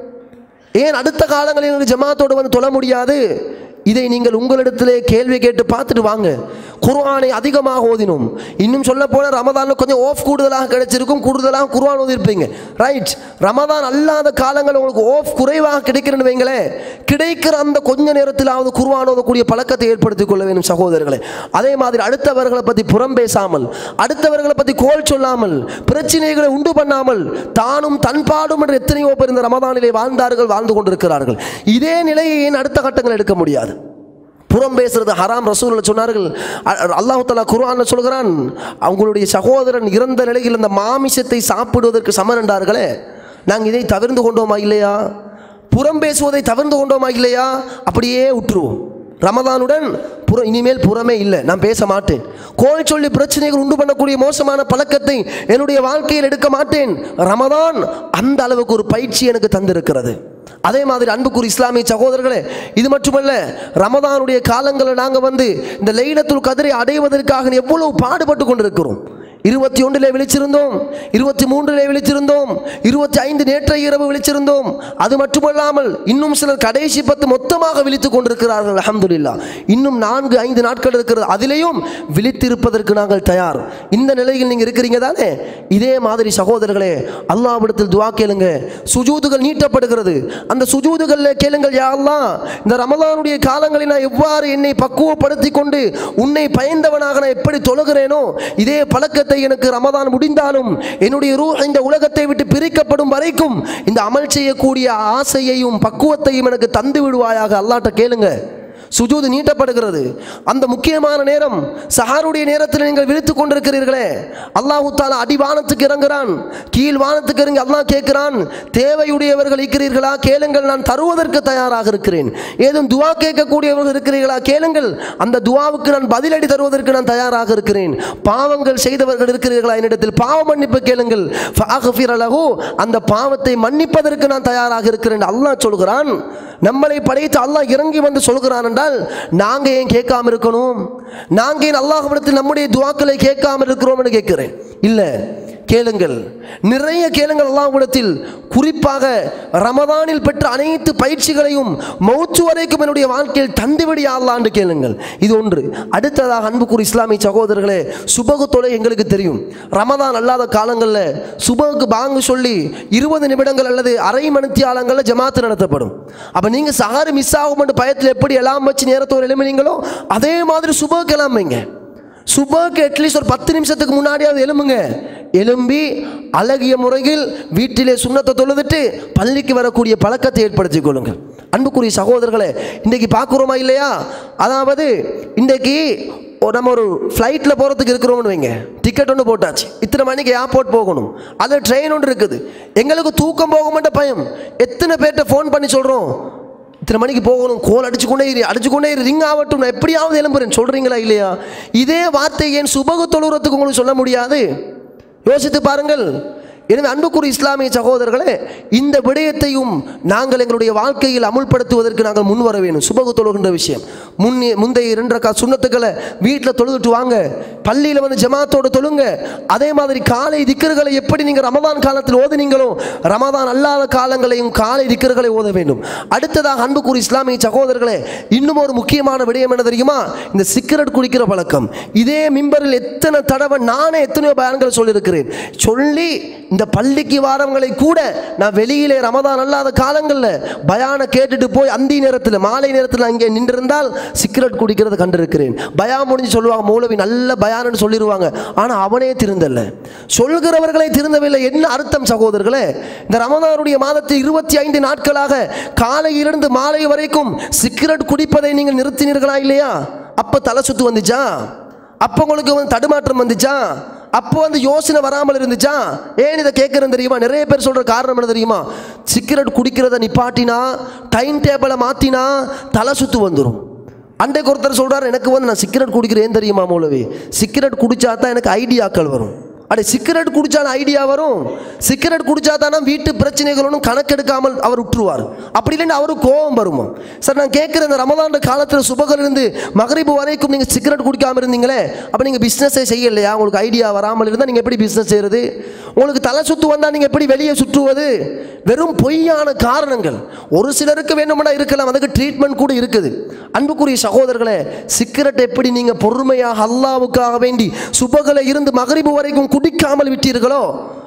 ஏன் அடுத்த காலங்களில் ஜமாத்தோடு வந்து தொழ முடியாது இதை நீங்கள் உங்களிடத்திலே கேள்வி கேட்டு பார்த்துட்டு வாங்க குர்ஆனை அதிகமாக ஓதினோம் இன்னும் சொல்ல போனால் ரமதானில் கொஞ்சம் ஆஃப் கூடுதலாக கிடைச்சிருக்கும் கூடுதலாக குர்ஆன் ஓதிருப்பீங்க ரைட் ரமதான் அல்லாத காலங்கள் உங்களுக்கு ஆஃப் குறைவாக கிடைக்கிறன்னு வைங்களேன் கிடைக்கிற அந்த கொஞ்ச நேரத்திலாவது குர்ஆன் ஓதக்கூடிய பழக்கத்தை ஏற்படுத்திக் கொள்ள வேண்டும் சகோதரர்களே அதே மாதிரி அடுத்தவர்களை பற்றி புறம் பேசாமல் அடுத்தவர்களை பற்றி கோல் சொல்லாமல் பிரச்சனைகளை உண்டு பண்ணாமல் தானும் தன்பாடும் என்று எத்தனையோ பேர் இந்த ரமதானிலே வாழ்ந்தார்கள் வாழ்ந்து கொண்டிருக்கிறார்கள் இதே நிலையை ஏன் அடுத்த கட்டங்கள் எடுக்க முடியாது புறம் பேசுறது ஹராம் ரசூல் சொன்னார்கள் அல்லாஹு தலா குர்ஆன்ல சொல்கிறான் அவங்களுடைய சகோதரன் இறந்த நிலையில் அந்த மாமிசத்தை சாப்பிடுவதற்கு சமன் என்றார்களே நாங்கள் இதை தவிர்ந்து கொண்டோமா இல்லையா புறம் பேசுவதை தவிர்ந்து கொண்டோமா இல்லையா அப்படியே விட்டுருவோம் ரமதானுடன் புற இனிமேல் புறமே இல்லை நான் பேச மாட்டேன் கோல் சொல்லி பிரச்சனைகள் உண்டு பண்ணக்கூடிய மோசமான பழக்கத்தை என்னுடைய வாழ்க்கையில் எடுக்க மாட்டேன் ரமதான் அந்த அளவுக்கு ஒரு பயிற்சி எனக்கு தந்திருக்கிறது அதே மாதிரி அன்புக்குரிய இஸ்லாமிய சகோதரர்களே இது மட்டுமல்ல ரமதானுடைய காலங்களில் நாங்கள் வந்து இந்த லைலத்துல் கதிரை அடைவதற்காக எவ்வளவு பாடுபட்டு கொண்டிருக்கிறோம் இருபத்தி ஒன்றிலே விழிச்சிருந்தோம் இருபத்தி மூன்றிலே விழிச்சிருந்தோம் இருபத்தி ஐந்து நேற்றைய இரவு விழிச்சிருந்தோம் அது மட்டுமல்லாமல் இன்னும் சிலர் கடைசி பத்து மொத்தமாக விழித்துக் கொண்டிருக்கிறார்கள் அல்ஹம்துலில்லாஹ் இன்னும் நான்கு ஐந்து நாட்கள் இருக்கிறது அதிலேயும் விழித்திருப்பதற்கு நாங்கள் தயார் இந்த நிலையில் நீங்கள் இருக்கிறீங்க தானே இதே மாதிரி சகோதரர்களே அல்லாஹ்விடத்தில் துவா கேளுங்க சுஜூதுகள் நீட்டப்படுகிறது அந்த சுஜூதுகளில் கேளுங்கள் யா அல்லாஹ் இந்த ரமலானுடைய காலங்களில் நான் எவ்வாறு என்னை பக்குவப்படுத்தி கொண்டு உன்னை பயந்தவனாக நான் எப்படி தொழுகிறேனோ இதே பழக்கத்தை எனக்கு ரமதான் முடிந்தாலும் என்னுடைய ரூ இந்த உலகத்தை விட்டு பிரிக்கப்படும் வரைக்கும் இந்த அமல் செய்யக்கூடிய ஆசையையும் பக்குவத்தையும் எனக்கு தந்து விடுவாயாக அல்லாட்ட கேளுங்க சுஜூது நீட்டப்படுகிறது அந்த முக்கியமான நேரம் சஹாருடைய நேரத்தில் நீங்கள் விழித்துக் கொண்டிருக்கிறீர்களே அல்லாஹு தாலா அடிவானத்துக்கு இறங்குறான் கீழ் வானத்துக்கு இறங்கி அல்லாஹ் கேட்கிறான் தேவையுடையவர்கள் இருக்கிறீர்களா கேளுங்கள் நான் தருவதற்கு தயாராக இருக்கிறேன் ஏதும் துவா கேட்கக்கூடியவர்கள் இருக்கிறீர்களா கேளுங்கள் அந்த துவாவுக்கு நான் பதிலடி தருவதற்கு நான் தயாராக இருக்கிறேன் பாவங்கள் செய்தவர்கள் இருக்கிறீர்களா என்னிடத்தில் பாவ மன்னிப்பு கேளுங்கள் ஃபஅக்ஃபிர லஹு. அந்த பாவத்தை மன்னிப்பதற்கு நான் தயாராக இருக்கிறேன் அல்லாஹ் சொல்கிறான் நம்மளை படைத்து அல்லாஹ் இறங்கி வந்து சொல்கிறான் என்றால் நாங்க ஏன் கேட்காம இருக்கணும் நாங்க ஏன் அல்லாஹ்விடத்தில் நம்முடைய துவாக்களை கேட்காம இருக்கிறோம்னு கேட்கிறேன் இல்லை கேளுங்கள் நிறைய கேளுங்கள் அல்லாஹ்விடத்தில் குறிப்பாக ரமதானில் பெற்ற அனைத்து பயிற்சிகளையும் மௌச்சு வரைக்கும் என்னுடைய வாழ்க்கையில் தந்துவிடி அல்லாண்டு கேளுங்கள் இது ஒன்று அடுத்ததாக அன்புக்குரிய இஸ்லாமிய சகோதரர்களே சுபகு தொலை எங்களுக்கு தெரியும் ரமதான் அல்லாத காலங்களில் சுபகுக்கு பாங்கு சொல்லி இருபது நிமிடங்கள் அல்லது அரை மணித்தியாலங்களில் ஜமாத்து நடத்தப்படும் அப்போ நீங்கள் சஹாரு மிஸ் ஆகும் பயத்தில் எப்படி எல்லாம் வச்சு நேரத்தோடு எழுமினீங்களோ அதே மாதிரி சுபகுக்கு எல்லாமேங்க சுபக்கு அட்லீஸ்ட் ஒரு பத்து நிமிஷத்துக்கு முன்னாடியாவது எலும்புங்க எலும்பி அழகிய முறையில் வீட்டிலே சுண்ணத்தை தொழுதுட்டு பள்ளிக்கு வரக்கூடிய பழக்கத்தை ஏற்படுத்திக் கொள்ளுங்கள் அன்புக்குரிய சகோதரர்களே இன்றைக்கு பார்க்குறோமா இல்லையா அதாவது இன்றைக்கு ஒரு நம்ம ஒரு ஃப்ளைட்டில் போகிறதுக்கு இருக்கிறோம்னு வைங்க டிக்கெட் ஒன்று போட்டாச்சு இத்தனை மணிக்கு ஏர்போர்ட் போகணும் அதில் ட்ரெயின் ஒன்று இருக்குது எங்களுக்கு தூக்கம் போக மாட்டேன் பயம் எத்தனை பேர்கிட்ட ஃபோன் பண்ணி சொல்கிறோம் இத்தனை மணிக்கு போகணும் கோல் அடிச்சுக்கொண்டே இரு அடிச்சுக்கொண்டே இரு ரிங் ஆகட்டும் நான் எப்படியாவது எழும்புறேன் சொல்கிறீங்களா இல்லையா இதே வார்த்தை ஏன் சுபகு தொழுறதுக்கு உங்களுக்கு சொல்ல முடியாது யோசித்து பாருங்கள் எனவே அன்புக்குரிய இஸ்லாமிய சகோதரர்களே இந்த விடயத்தையும் நாங்கள் எங்களுடைய வாழ்க்கையில் அமுல்படுத்துவதற்கு நாங்கள் முன் வர வேணும் சுபகு தொழுகின்ற விஷயம் முன்னே முந்தைய இரண்டு ரக்கா சுண்ணத்துக்களை வீட்டில் தொழுதுட்டு வாங்க பள்ளியில் வந்து ஜமாத்தோடு தொழுங்க அதே மாதிரி காலை திக்கர்களை எப்படி நீங்கள் ரமதான் காலத்தில் ஓதுனீங்களோ ரமதான் அல்லாத காலங்களையும் காலை திக்கர்களை ஓத வேண்டும் அடுத்ததாக அன்புக்குரிய இஸ்லாமிய சகோதரர்களே இன்னும் ஒரு முக்கியமான விடயம் என்ன தெரியுமா இந்த சிகரெட் குடிக்கிற பழக்கம் இதே மிம்பரில் எத்தனை தடவை நானே எத்தனையோ பயான்களை சொல்லியிருக்கிறேன் சொல்லி இந்த பள்ளிக்கு வாரவங்களை கூட நான் வெளியிலே ரமதான் அல்லாத காலங்களில் பயானை கேட்டுட்டு போய் அந்தி நேரத்தில் மாலை நேரத்தில் அங்கே நின்றிருந்தால் சிகரெட் குடிக்கிறத கண்டிருக்கிறேன் பயா முடிஞ்சு சொல்லுவாங்க மௌலவி நல்ல பயான்னு சொல்லிடுவாங்க ஆனால் அவனே திருந்தல்ல சொல்கிறவர்களை திருந்தவில்லை என்ன அர்த்தம் சகோதரர்களே இந்த ரமதானுடைய மாதத்தில் இருபத்தி ஐந்து நாட்களாக காலையிலிருந்து மாலை வரைக்கும் சிகரெட் குடிப்பதை நீங்கள் நிறுத்தினீர்களா இல்லையா அப்போ தலை சுத்து வந்துச்சா அப்போ உங்களுக்கு வந்து தடுமாற்றம் வந்துச்சா அப்போ வந்து யோசனை வராமல் இருந்துச்சா ஏன் இதை கேட்குறேன் தெரியுமா நிறைய பேர் சொல்கிற காரணம் என்ன தெரியுமா சிகரெட் குடிக்கிறத நிப்பாட்டினா டைம் டேபிளை மாற்றினா தலை சுத்து வந்துடும் அன்றைக்கு ஒருத்தர் சொல்கிறார் எனக்கு வந்து நான் சிகரெட் குடிக்கிறேன் தெரியுமா மௌலவி சிகரெட் குடிச்சா தான் எனக்கு ஐடியாக்கள் வரும் அடே சிகரெட் குடிச்சாலும் ஐடியா வரும் சிகரெட் குடிச்சா தானே வீட்டு பிரச்சனைகள் ஒன்றும் கணக்கெடுக்காமல் அவர் விட்டுருவார் அப்படி இல்லைன்னு அவருக்கு கோபம் வருமா சார் நான் கேட்குறேன் இந்த ரமலான் காலத்தில் சுபகல் இருந்து மகரிபு வரைக்கும் நீங்கள் சிகரெட் குடிக்காமல் இருந்தீங்களே அப்போ நீங்கள் பிஸ்னஸே செய்யலையா உங்களுக்கு ஐடியா வராமல் இருந்தால் நீங்கள் எப்படி பிஸ்னஸ் செய்கிறது உங்களுக்கு தலை சுத்து வந்தால் நீங்கள் எப்படி வெளியே சுற்றுவது வெறும் பொய்யான காரணங்கள் ஒரு சிலருக்கு வேணுமெண்டா இருக்கலாம் அதுக்கு ட்ரீட்மெண்ட் கூட இருக்குது அன்புக்குரிய சகோதரர்களே சிகரெட் எப்படி நீங்கள் பொறுமையாக அல்லாவுக்காக வேண்டி சுபகலை இருந்து மகரிபு வரைக்கும் குடிக்காமல் விட்டீர்களோ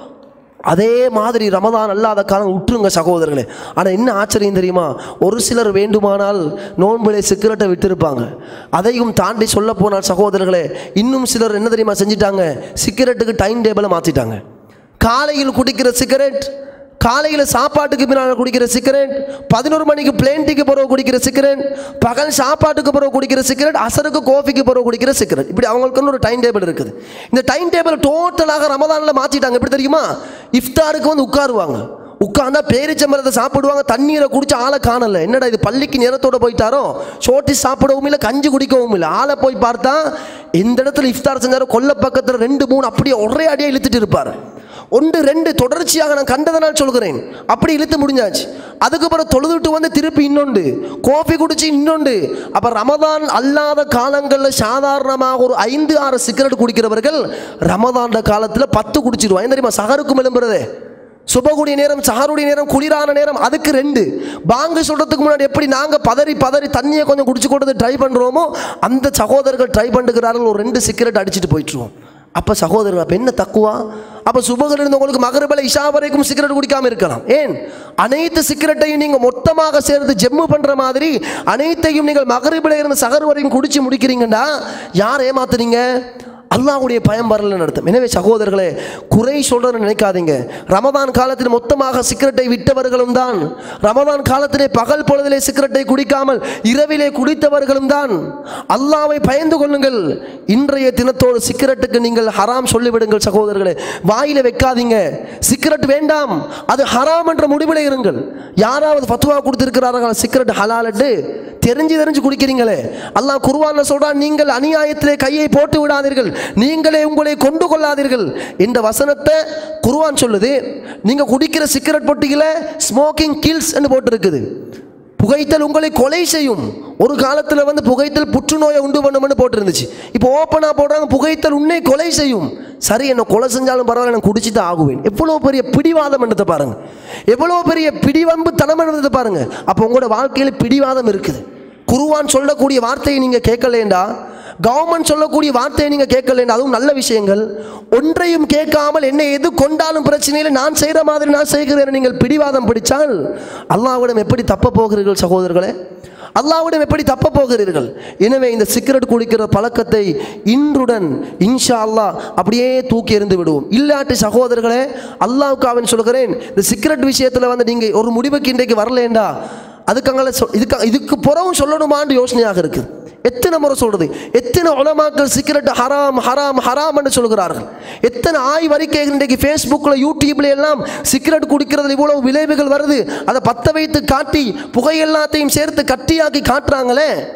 அதே மாதிரி ரமதான் அல்லாத காலம் விட்டுருங்க சகோதரர்களே ஆனால் என்ன ஆச்சரியம் தெரியுமா ஒரு சிலர் வேண்டுமானால் நோன்பிலே சிகரெட்டை விட்டிருப்பாங்க அதையும் தாண்டி சொல்ல போனால் சகோதரர்களே இன்னும் சிலர் என்ன தெரியுமா செஞ்சிட்டாங்க சிகரெட்டுக்கு டைம் டேபிளை மாற்றிட்டாங்க காலையில் குடிக்கிற சிகரெட் காலையில் சாப்பாட்டுக்கு பின்னால் குடிக்கிற சிகரெட் பதினோரு மணிக்கு பிளேன்ட்டிக்கு பிறகு குடிக்கிற சிகரெட் பகல் சாப்பாட்டுக்கு பிறகு குடிக்கிற சிகரெட் அசருக்கு கோஃபிக்கு பிறகு குடிக்கிற சிகரெட் இப்படி அவங்களுக்குன்னு ஒரு டைம் டேபிள் இருக்குது இந்த டைம் டேபிள் டோட்டலாக ரமதானில் மாற்றிட்டாங்க எப்படி தெரியுமா இஃப்தாருக்கு வந்து உட்காருவாங்க உட்காந்தா பேரிச்சம்பரத்தை சாப்பிடுவாங்க தண்ணீரை குடிச்சு ஆளை காணல என்னடா இது பள்ளிக்கு நேரத்தோட போயிட்டாரோ சோட்டி சாப்பிடவும் இல்லை கஞ்சி குடிக்கவும் இல்லை ஆளை போய் பார்த்தா இந்த இடத்துல இஃப்தார் செஞ்சாரோ கொல்ல பக்கத்தில் ரெண்டு மூணு அப்படியே ஒரே அடியாக இழுத்துட்டு இருப்பார் ஒன்று ரெண்டு தொடர்ச்சியாக நான் கண்டதனால் சொல்கிறேன் அப்படி இழுத்து முடிஞ்சாச்சு அதுக்கப்புறம் தொழுதுட்டு வந்து திருப்பி இன்னொன்று கோஃபி குடிச்சு இன்னொன்று அப்போ ரமதான் அல்லாத காலங்களில் சாதாரணமாக ஒரு ஐந்து ஆறு சிகரெட் குடிக்கிறவர்கள் ரமதான காலத்தில் பத்து குடிச்சிருவாங்க ஏன் தெரியுமா சகருக்கும் எழும்புறதே சுபகுடைய நேரம் சஹருடைய நேரம் குளிரான நேரம் அதுக்கு ரெண்டு பாங்கு சொல்றதுக்கு முன்னாடி எப்படி நாங்கள் பதறி பதறி தண்ணியை கொஞ்சம் குடிச்சு கொடுத்து ட்ரை பண்ணுறோமோ அந்த சகோதரர்கள் ட்ரை பண்ணுகிறார்கள் ஒரு ரெண்டு சிகரெட் அடிச்சுட்டு போயிட்டுருவோம் அப்போ சகோதரர் அப்போ என்ன தக்குவா அப்போ சுபகர் இருந்தவங்களுக்கு மகரபல இஷா வரைக்கும் சிகரெட் குடிக்காமல் இருக்கலாம் ஏன் அனைத்து சிகரெட்டையும் நீங்கள் மொத்தமாக சேர்த்து ஜெம்மு பண்ணுற மாதிரி அனைத்தையும் நீங்கள் மகரிபில் இருந்து சகர் வரைக்கும் குடிச்சு முடிக்கிறீங்கடா யார் ஏமாத்துறீங்க அல்லாஹ்வுடைய பயம் வரலன்னு அர்த்தம் எனவே சகோதரர்களே குறை சொல்றேன்னு நினைக்காதீங்க ரமதான் காலத்தில் மொத்தமாக சிகரெட்டை விட்டவர்களும் தான் ரமதான் காலத்திலே பகல் பொழுதிலே சிகரெட்டை குடிக்காமல் இரவிலே குடித்தவர்களும் தான் அல்லாவை பயந்து கொள்ளுங்கள் இன்றைய தினத்தோடு சிகரெட்டுக்கு நீங்கள் ஹராம் சொல்லிவிடுங்கள் சகோதரர்களே வாயில வைக்காதீங்க சிகரெட் வேண்டாம் அது ஹராம் என்ற முடிவிலே இருங்கள் யாராவது ஃபத்வா கொடுத்திருக்கிறார்கள் சிகரெட் ஹலாலட்டு தெரிஞ்சு தெரிஞ்சு குடிக்கிறீங்களே அல்லாஹ் குர்ஆன்ல சொல்றான் நீங்கள் அநியாயத்திலே கையை போட்டு விடாதீர்கள் நீங்களே உங்களை கொண்டு கொள்ளாதீர்கள் இந்த வசனத்தை குர்ஆன் சொல்லுது நீங்க குடிக்கிற சிகரெட் பொட்டியில ஸ்மோக்கிங் கில்ஸ் என்று போட்டிருக்குது புகைத்தல் உங்களை கொலை செய்யும் ஒரு காலத்தில் வந்து புகைத்தல் புற்றுநோயை உண்டு பண்ணும்னு போட்டிருந்துச்சு இப்போ ஓப்பனாக போடுறாங்க புகைத்தல் உன்னை கொலை செய்யும் சரி என்ன கொலை செஞ்சாலும் பரவாயில்ல நான் குடிச்சு தான் ஆகுவேன் எவ்வளோ பெரிய பிடிவாதம் என்றதை பாருங்க எவ்வளோ பெரிய பிடிவம்பு தனம் என்றதை பாருங்க அப்போ உங்களோட வாழ்க்கையில் பிடிவாதம் இருக்குது குருவான் சொல்லக்கூடிய வார்த்தையை நீங்கள் கேட்கலேண்டா கவர்மெண்ட் சொல்லக்கூடிய வார்த்தையை நீங்கள் கேட்கலேண்டா அதுவும் நல்ல விஷயங்கள் ஒன்றையும் கேட்காமல் என்னை எது கொண்டாலும் பிரச்சனையில் நான் செய்கிற மாதிரி நான் செய்கிறேன் நீங்கள் பிடிவாதம் பிடிச்சால் அல்லாஹ்விடம் எப்படி தப்ப போகிறீர்கள் சகோதரர்களே அல்லாஹ்விடம் எப்படி தப்ப போகிறீர்கள் எனவே இந்த சிகரெட் குடிக்கிற பழக்கத்தை இன்றுடன் இன்ஷா அல்லாஹ் அப்படியே தூக்கி எறிந்து விடுவோம் இல்லாட்டி சகோதரர்களே அல்லாவுக்காவின் சொல்கிறேன் இந்த சிகரெட் விஷயத்தில் வந்து நீங்கள் ஒரு முடிவுக்கு இன்றைக்கு வரலேண்டா அதுக்காக சொ இதுக்கு இதுக்கு புறவும் சொல்லணுமான்னு யோசனையாக இருக்குது எத்தனை முறை சொல்றது எத்தனை உலமாக்கள் சிகரெட் ஹராம் ஹராம் ஹராம் என்று சொல்கிறார்கள் எத்தனை ஆய்வறிக்கைகள் இன்றைக்கு ஃபேஸ்புக்கில் யூடியூப்ல எல்லாம் சிகரெட் குடிக்கிறதுல இவ்வளவு விளைவுகள் வருது அதை பத்த வைத்து காட்டி புகை எல்லாத்தையும் சேர்த்து கட்டியாக்கி காட்டுறாங்களே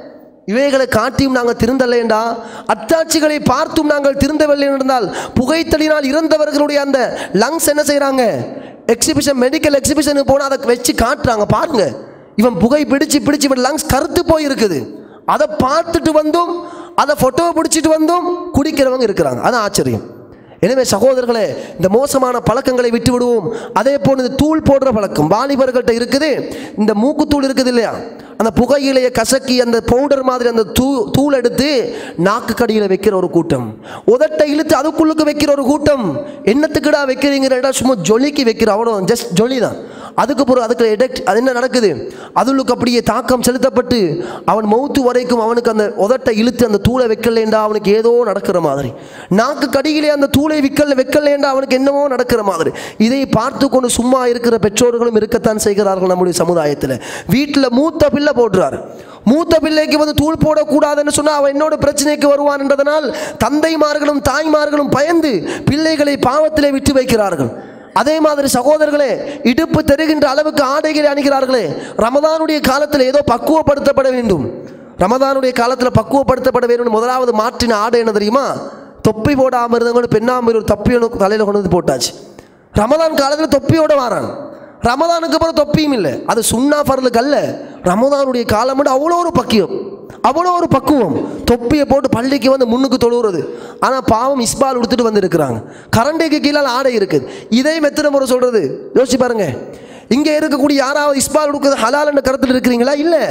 இவைகளை காட்டியும் நாங்கள் திருந்தலைண்டா அத்தாட்சிகளை பார்த்தும் நாங்கள் திருந்தவில்லை என்றால் புகைத்தலினால் இறந்தவர்களுடைய அந்த லங்ஸ் என்ன செய்கிறாங்க எக்ஸிபிஷன் மெடிக்கல் எக்ஸிபிஷனுக்கு போனால் அதை வச்சு காட்டுறாங்க பாருங்க இவன் புகை பிடிச்சு பிடிச்சு இவன் லங்ஸ் கருத்து போயிருக்குது அதை பார்த்துட்டு வந்தும் அதை ஃபோட்டோவை பிடிச்சிட்டு வந்தும் குடிக்கிறவங்க இருக்கிறாங்க அது ஆச்சரியம் எனவே சகோதரர்களே இந்த மோசமான பழக்கங்களை விட்டு விடுவோம் அதே போல் இந்த தூள் போடுற பழக்கம் வாலிபர்கள்ட்ட இருக்குது இந்த மூக்குத்தூள் இருக்குது இல்லையா அந்த புகையிலையை கசக்கி அந்த பவுடர் மாதிரி அந்த தூ தூள் எடுத்து நாக்கு கடியில் வைக்கிற ஒரு கூட்டம் உதட்டை இழுத்து அதுக்குள்ளுக்கு வைக்கிற ஒரு கூட்டம் என்னத்துக்குடா வைக்கிறீங்கிற சும்மா ஜொலிக்கு வைக்கிற அவ்வளோ ஜஸ்ட் ஜொலி தான் அதுக்கு பிறகு அதுக்கு எடெக்ட் அது என்ன நடக்குது அதுளுக்கு அப்படியே தாக்கம் செலுத்தப்பட்டு அவன் மௌத்து வரைக்கும் அவனுக்கு அந்த உதட்டை இழுத்து அந்த தூளை வைக்கலேண்டா அவனுக்கு ஏதோ நடக்கிற மாதிரி நாக்கு கடியிலே அந்த தூளை விக்கல் வைக்கலேண்டா அவனுக்கு என்னவோ நடக்கிற மாதிரி இதை பார்த்து கொண்டு சும்மா இருக்கிற பெற்றோர்களும் இருக்கத்தான் செய்கிறார்கள் நம்முடைய சமுதாயத்தில் வீட்டில் மூத்த பிள்ளை போடுறார் மூத்த பிள்ளைக்கு வந்து தூள் போடக்கூடாதுன்னு சொன்னால் அவன் என்னோட பிரச்சனைக்கு வருவான் என்பதனால் தந்தைமார்களும் தாய்மார்களும் பயந்து பிள்ளைகளை பாவத்திலே விட்டு வைக்கிறார்கள் அதே மாதிரி சகோதரர்களே இடுப்பு தெரிகின்ற அளவுக்கு ஆடைகளை அணிகிறார்களே ரமதானுடைய காலத்தில் ஏதோ பக்குவப்படுத்தப்பட வேண்டும் ரமதானுடைய காலத்தில் பக்குவப்படுத்தப்பட வேண்டும் முதலாவது மாற்றின ஆடை என்ன தெரியுமா தொப்பி போடாமல் இருந்தவங்க பெண்ணாமல் ஒரு தொப்பி ஒன்று தலையில் கொண்டு வந்து போட்டாச்சு ரமதான் காலத்தில் தொப்பியோட வாரான் ரமதானுக்கு அப்புறம் தொப்பியும் இல்லை அது சுண்ணா ஃபர்லுக்கு அல்ல ரமதானுடைய காலம் மட்டும் அவ்வளோ ஒரு பக்கியம் அவ்வளோ ஒரு பக்குவம் தொப்பியை போட்டு பள்ளிக்கு வந்து முன்னுக்கு தொழுகிறது ஆனால் பாவம் இஸ்பால் உடுத்துட்டு வந்திருக்கிறாங்க கரண்டைக்கு கீழே ஆடை இருக்குது இதையும் எத்தனை முறை சொல்கிறது யோசிச்சு பாருங்க இங்கே இருக்கக்கூடிய யாராவது இஸ்பால் உடுக்கிறது ஹலால் என்ற கருத்தில் இருக்கிறீங்களா இல்லை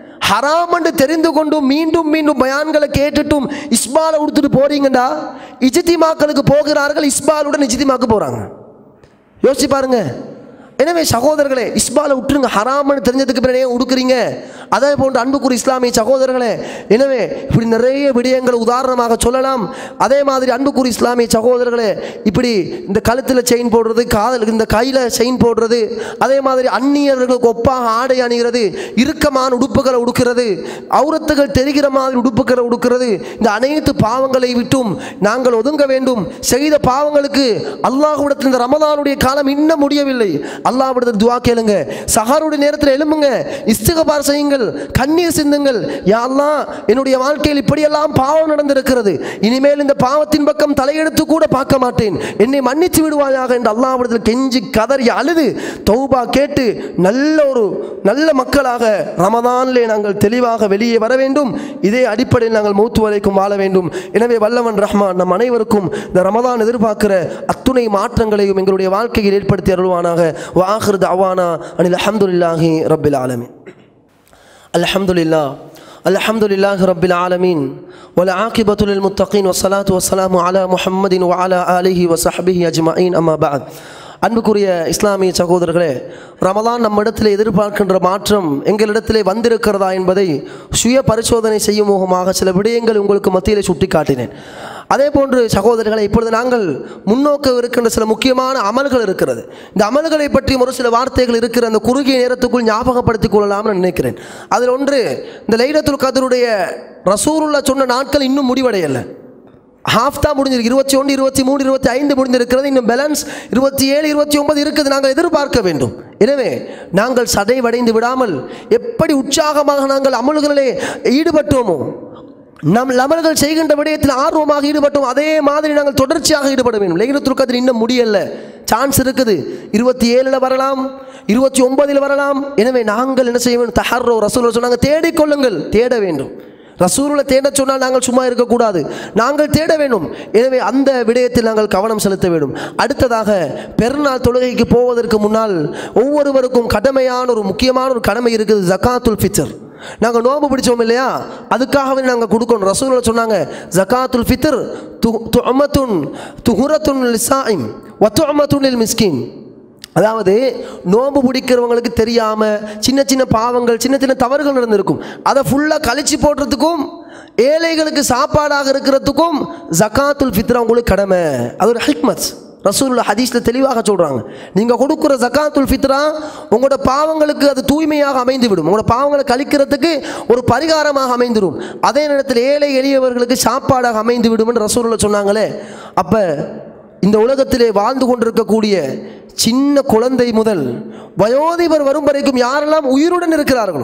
ஹராம் என்று தெரிந்து கொண்டும் மீண்டும் மீண்டும் பயான்களை கேட்டுட்டும் இஸ்பாலை உடுத்துட்டு போறீங்கடா இஜித்திமாக்களுக்கு போகிறார்கள் இஸ்பாலுடன் இஜித்திமாக்கு போகிறாங்க யோசிச்சு பாருங்க எனவே சகோதரர்களே இஸ்பாலை விட்டுருங்க ஹராம்னு தெரிஞ்சதுக்கு பிறகு ஏன் உடுக்குறீங்க அதே போன்று அன்புக்குரிய இஸ்லாமிய சகோதரர்களே எனவே இப்படி நிறைய விடயங்களை உதாரணமாக சொல்லலாம் அதே மாதிரி அன்புக்குரிய இஸ்லாமிய சகோதரர்களே இப்படி இந்த கழுத்தில் செயின் போடுறது காதல் இந்த கையில் செயின் போடுறது அதே மாதிரி அந்நியர்களுக்கு ஒப்பாக ஆடை அணிகிறது இறுக்கமான உடுப்புகளை உடுக்கிறது அவுரத்துகள் தெரிகிற மாதிரி உடுப்புகளை உடுக்கிறது இந்த அனைத்து பாவங்களை விட்டும் நாங்கள் ஒதுங்க வேண்டும் செய்த பாவங்களுக்கு அல்லாஹ்விடத்தில் இந்த ரமதானுடைய காலம் இன்னும் முடியவில்லை அல்லாஹ்விடத்தில் துவா கேளுங்க சஹாருடைய நேரத்தில் எழும்புங்க இஸ்திகபார் செய்யுங்கள் கண்ணீர் சிந்துங்கள் யா அல்லாஹ் என்னுடைய வாழ்க்கையில் இப்படியெல்லாம் பாவம் நடந்திருக்கிறது இனிமேல் இந்த பாவத்தின் பக்கம் தலையெடுத்து கூட பார்க்க மாட்டேன் என்னை மன்னித்து விடுவாயாக என்று அல்லாஹ்விடத்தில் கெஞ்சி கதறி அழுது தௌபா கேட்டு நல்ல ஒரு நல்ல மக்களாக ரமதானிலே நாங்கள் தெளிவாக வெளியே வர வேண்டும் இதே அடிப்படையில் நாங்கள் மூத்து வரைக்கும் வாழ வேண்டும் எனவே வல்லவன் ரஹ்மான் நம் அனைவருக்கும் இந்த ரமதான் எதிர்பார்க்கிற அத்துணை மாற்றங்களையும் எங்களுடைய வாழ்க்கையில் ஏற்படுத்தி அருள்வானாக வாஹிருத் அவானா அனில் அஹமதுல்லாஹி ரபில் ஆலமின் الحمد لله الحمد لله رب العالمين والعاقبة للمتقين والصلاة والسلام على محمد وعلى آله وصحبه أجمعين أما بعد அன்புக்குரிய இஸ்லாமிய சகோதரர்களே ரமலான் நம்மிடத்தில் எதிர்பார்க்கின்ற மாற்றம் எங்களிடத்திலே வந்திருக்கிறதா என்பதை சுய பரிசோதனை செய்யும் முகமாக சில விடயங்கள் உங்களுக்கு மத்தியிலே சுட்டிக்காட்டினேன் அதே போன்று சகோதரர்களை இப்பொழுது நாங்கள் முன்னோக்க இருக்கின்ற சில முக்கியமான அமல்கள் இருக்கிறது இந்த அமல்களை பற்றி ஒரு சில வார்த்தைகள் இருக்கிற அந்த குறுகிய நேரத்துக்குள் ஞாபகப்படுத்திக் கொள்ளலாம்னு நினைக்கிறேன் அதில் ஒன்று இந்த லைலத்துல் கதருடைய ரசூருல்லா சொன்ன நாட்கள் இன்னும் முடிவடையலை ஹாஃப் தான் முடிஞ்சிருக்கு இருபத்தி ஒன்று இருபத்தி மூணு இருபத்தி ஐந்து முடிந்திருக்கிறது இன்னும் பேலன்ஸ் இருபத்தி ஏழு இருபத்தி ஒன்பது இருக்குது நாங்கள் எதிர்பார்க்க வேண்டும் எனவே நாங்கள் சதைவடைந்து விடாமல் எப்படி உற்சாகமாக நாங்கள் அமல்களிலே ஈடுபட்டோமோ நம் அமல்கள் செய்கின்ற விடயத்தில் ஆர்வமாக ஈடுபட்டோம் அதே மாதிரி நாங்கள் தொடர்ச்சியாக ஈடுபட வேண்டும் லைலத்துல் கதிர் இன்னும் முடியல சான்ஸ் இருக்குது இருபத்தி ஏழில் வரலாம் இருபத்தி ஒன்பதில் வரலாம் எனவே நாங்கள் என்ன செய்ய வேண்டும் தஹர்ரோ ரசூல் சொன்னாங்க தேடிக்கொள்ளுங்கள் தேட வேண்டும் ரசூலை தேட சொன்னால் நாங்கள் சும்மா இருக்கக்கூடாது நாங்கள் தேட வேண்டும் எனவே அந்த விடயத்தில் நாங்கள் கவனம் செலுத்த வேண்டும் அடுத்ததாக பெருநாள் தொழுகைக்கு போவதற்கு முன்னால் ஒவ்வொருவருக்கும் கடமையான ஒரு முக்கியமான ஒரு கடமை இருக்குது ஜக்காத்துல் ஃபித்ர் நாங்கள் நோம்பு பிடிச்சோம் இல்லையா அதுக்காகவே நாங்கள் கொடுக்கணும் ரசூல சொன்னாங்க ஜக்காத்துல் ஃபித்ர் து துஅமத்துன் துஹுரத்துன் லிசாயிம் வத்துஅமத்துன் லில் மிஸ்கின் அதாவது நோன்பு பிடிக்கிறவங்களுக்கு தெரியாமல் சின்ன சின்ன பாவங்கள் சின்ன சின்ன தவறுகள் நடந்திருக்கும் அதை ஃபுல்லாக கழிச்சு போடுறதுக்கும் ஏழைகளுக்கு சாப்பாடாக இருக்கிறதுக்கும் ஜக்காத்துல் ஃபித்ரா உங்களுக்கு கடமை அது ஒரு ஹிக்மத் ரசூலுல்லா ஹதீஸில் தெளிவாக சொல்கிறாங்க நீங்கள் கொடுக்குற ஜக்காத்துல் ஃபித்ரா உங்களோட பாவங்களுக்கு அது தூய்மையாக அமைந்து விடும் உங்களோட பாவங்களை கழிக்கிறதுக்கு ஒரு பரிகாரமாக அமைந்துடும் அதே நேரத்தில் ஏழை எளியவர்களுக்கு சாப்பாடாக அமைந்து விடும் என்று ரசூலுல்லா சொன்னாங்களே அப்போ இந்த உலகத்திலே வாழ்ந்து கொண்டிருக்கக்கூடிய சின்ன குழந்தை முதல் வயோதிபர் வரும் வரைக்கும் யாரெல்லாம் உயிருடன் இருக்கிறார்களோ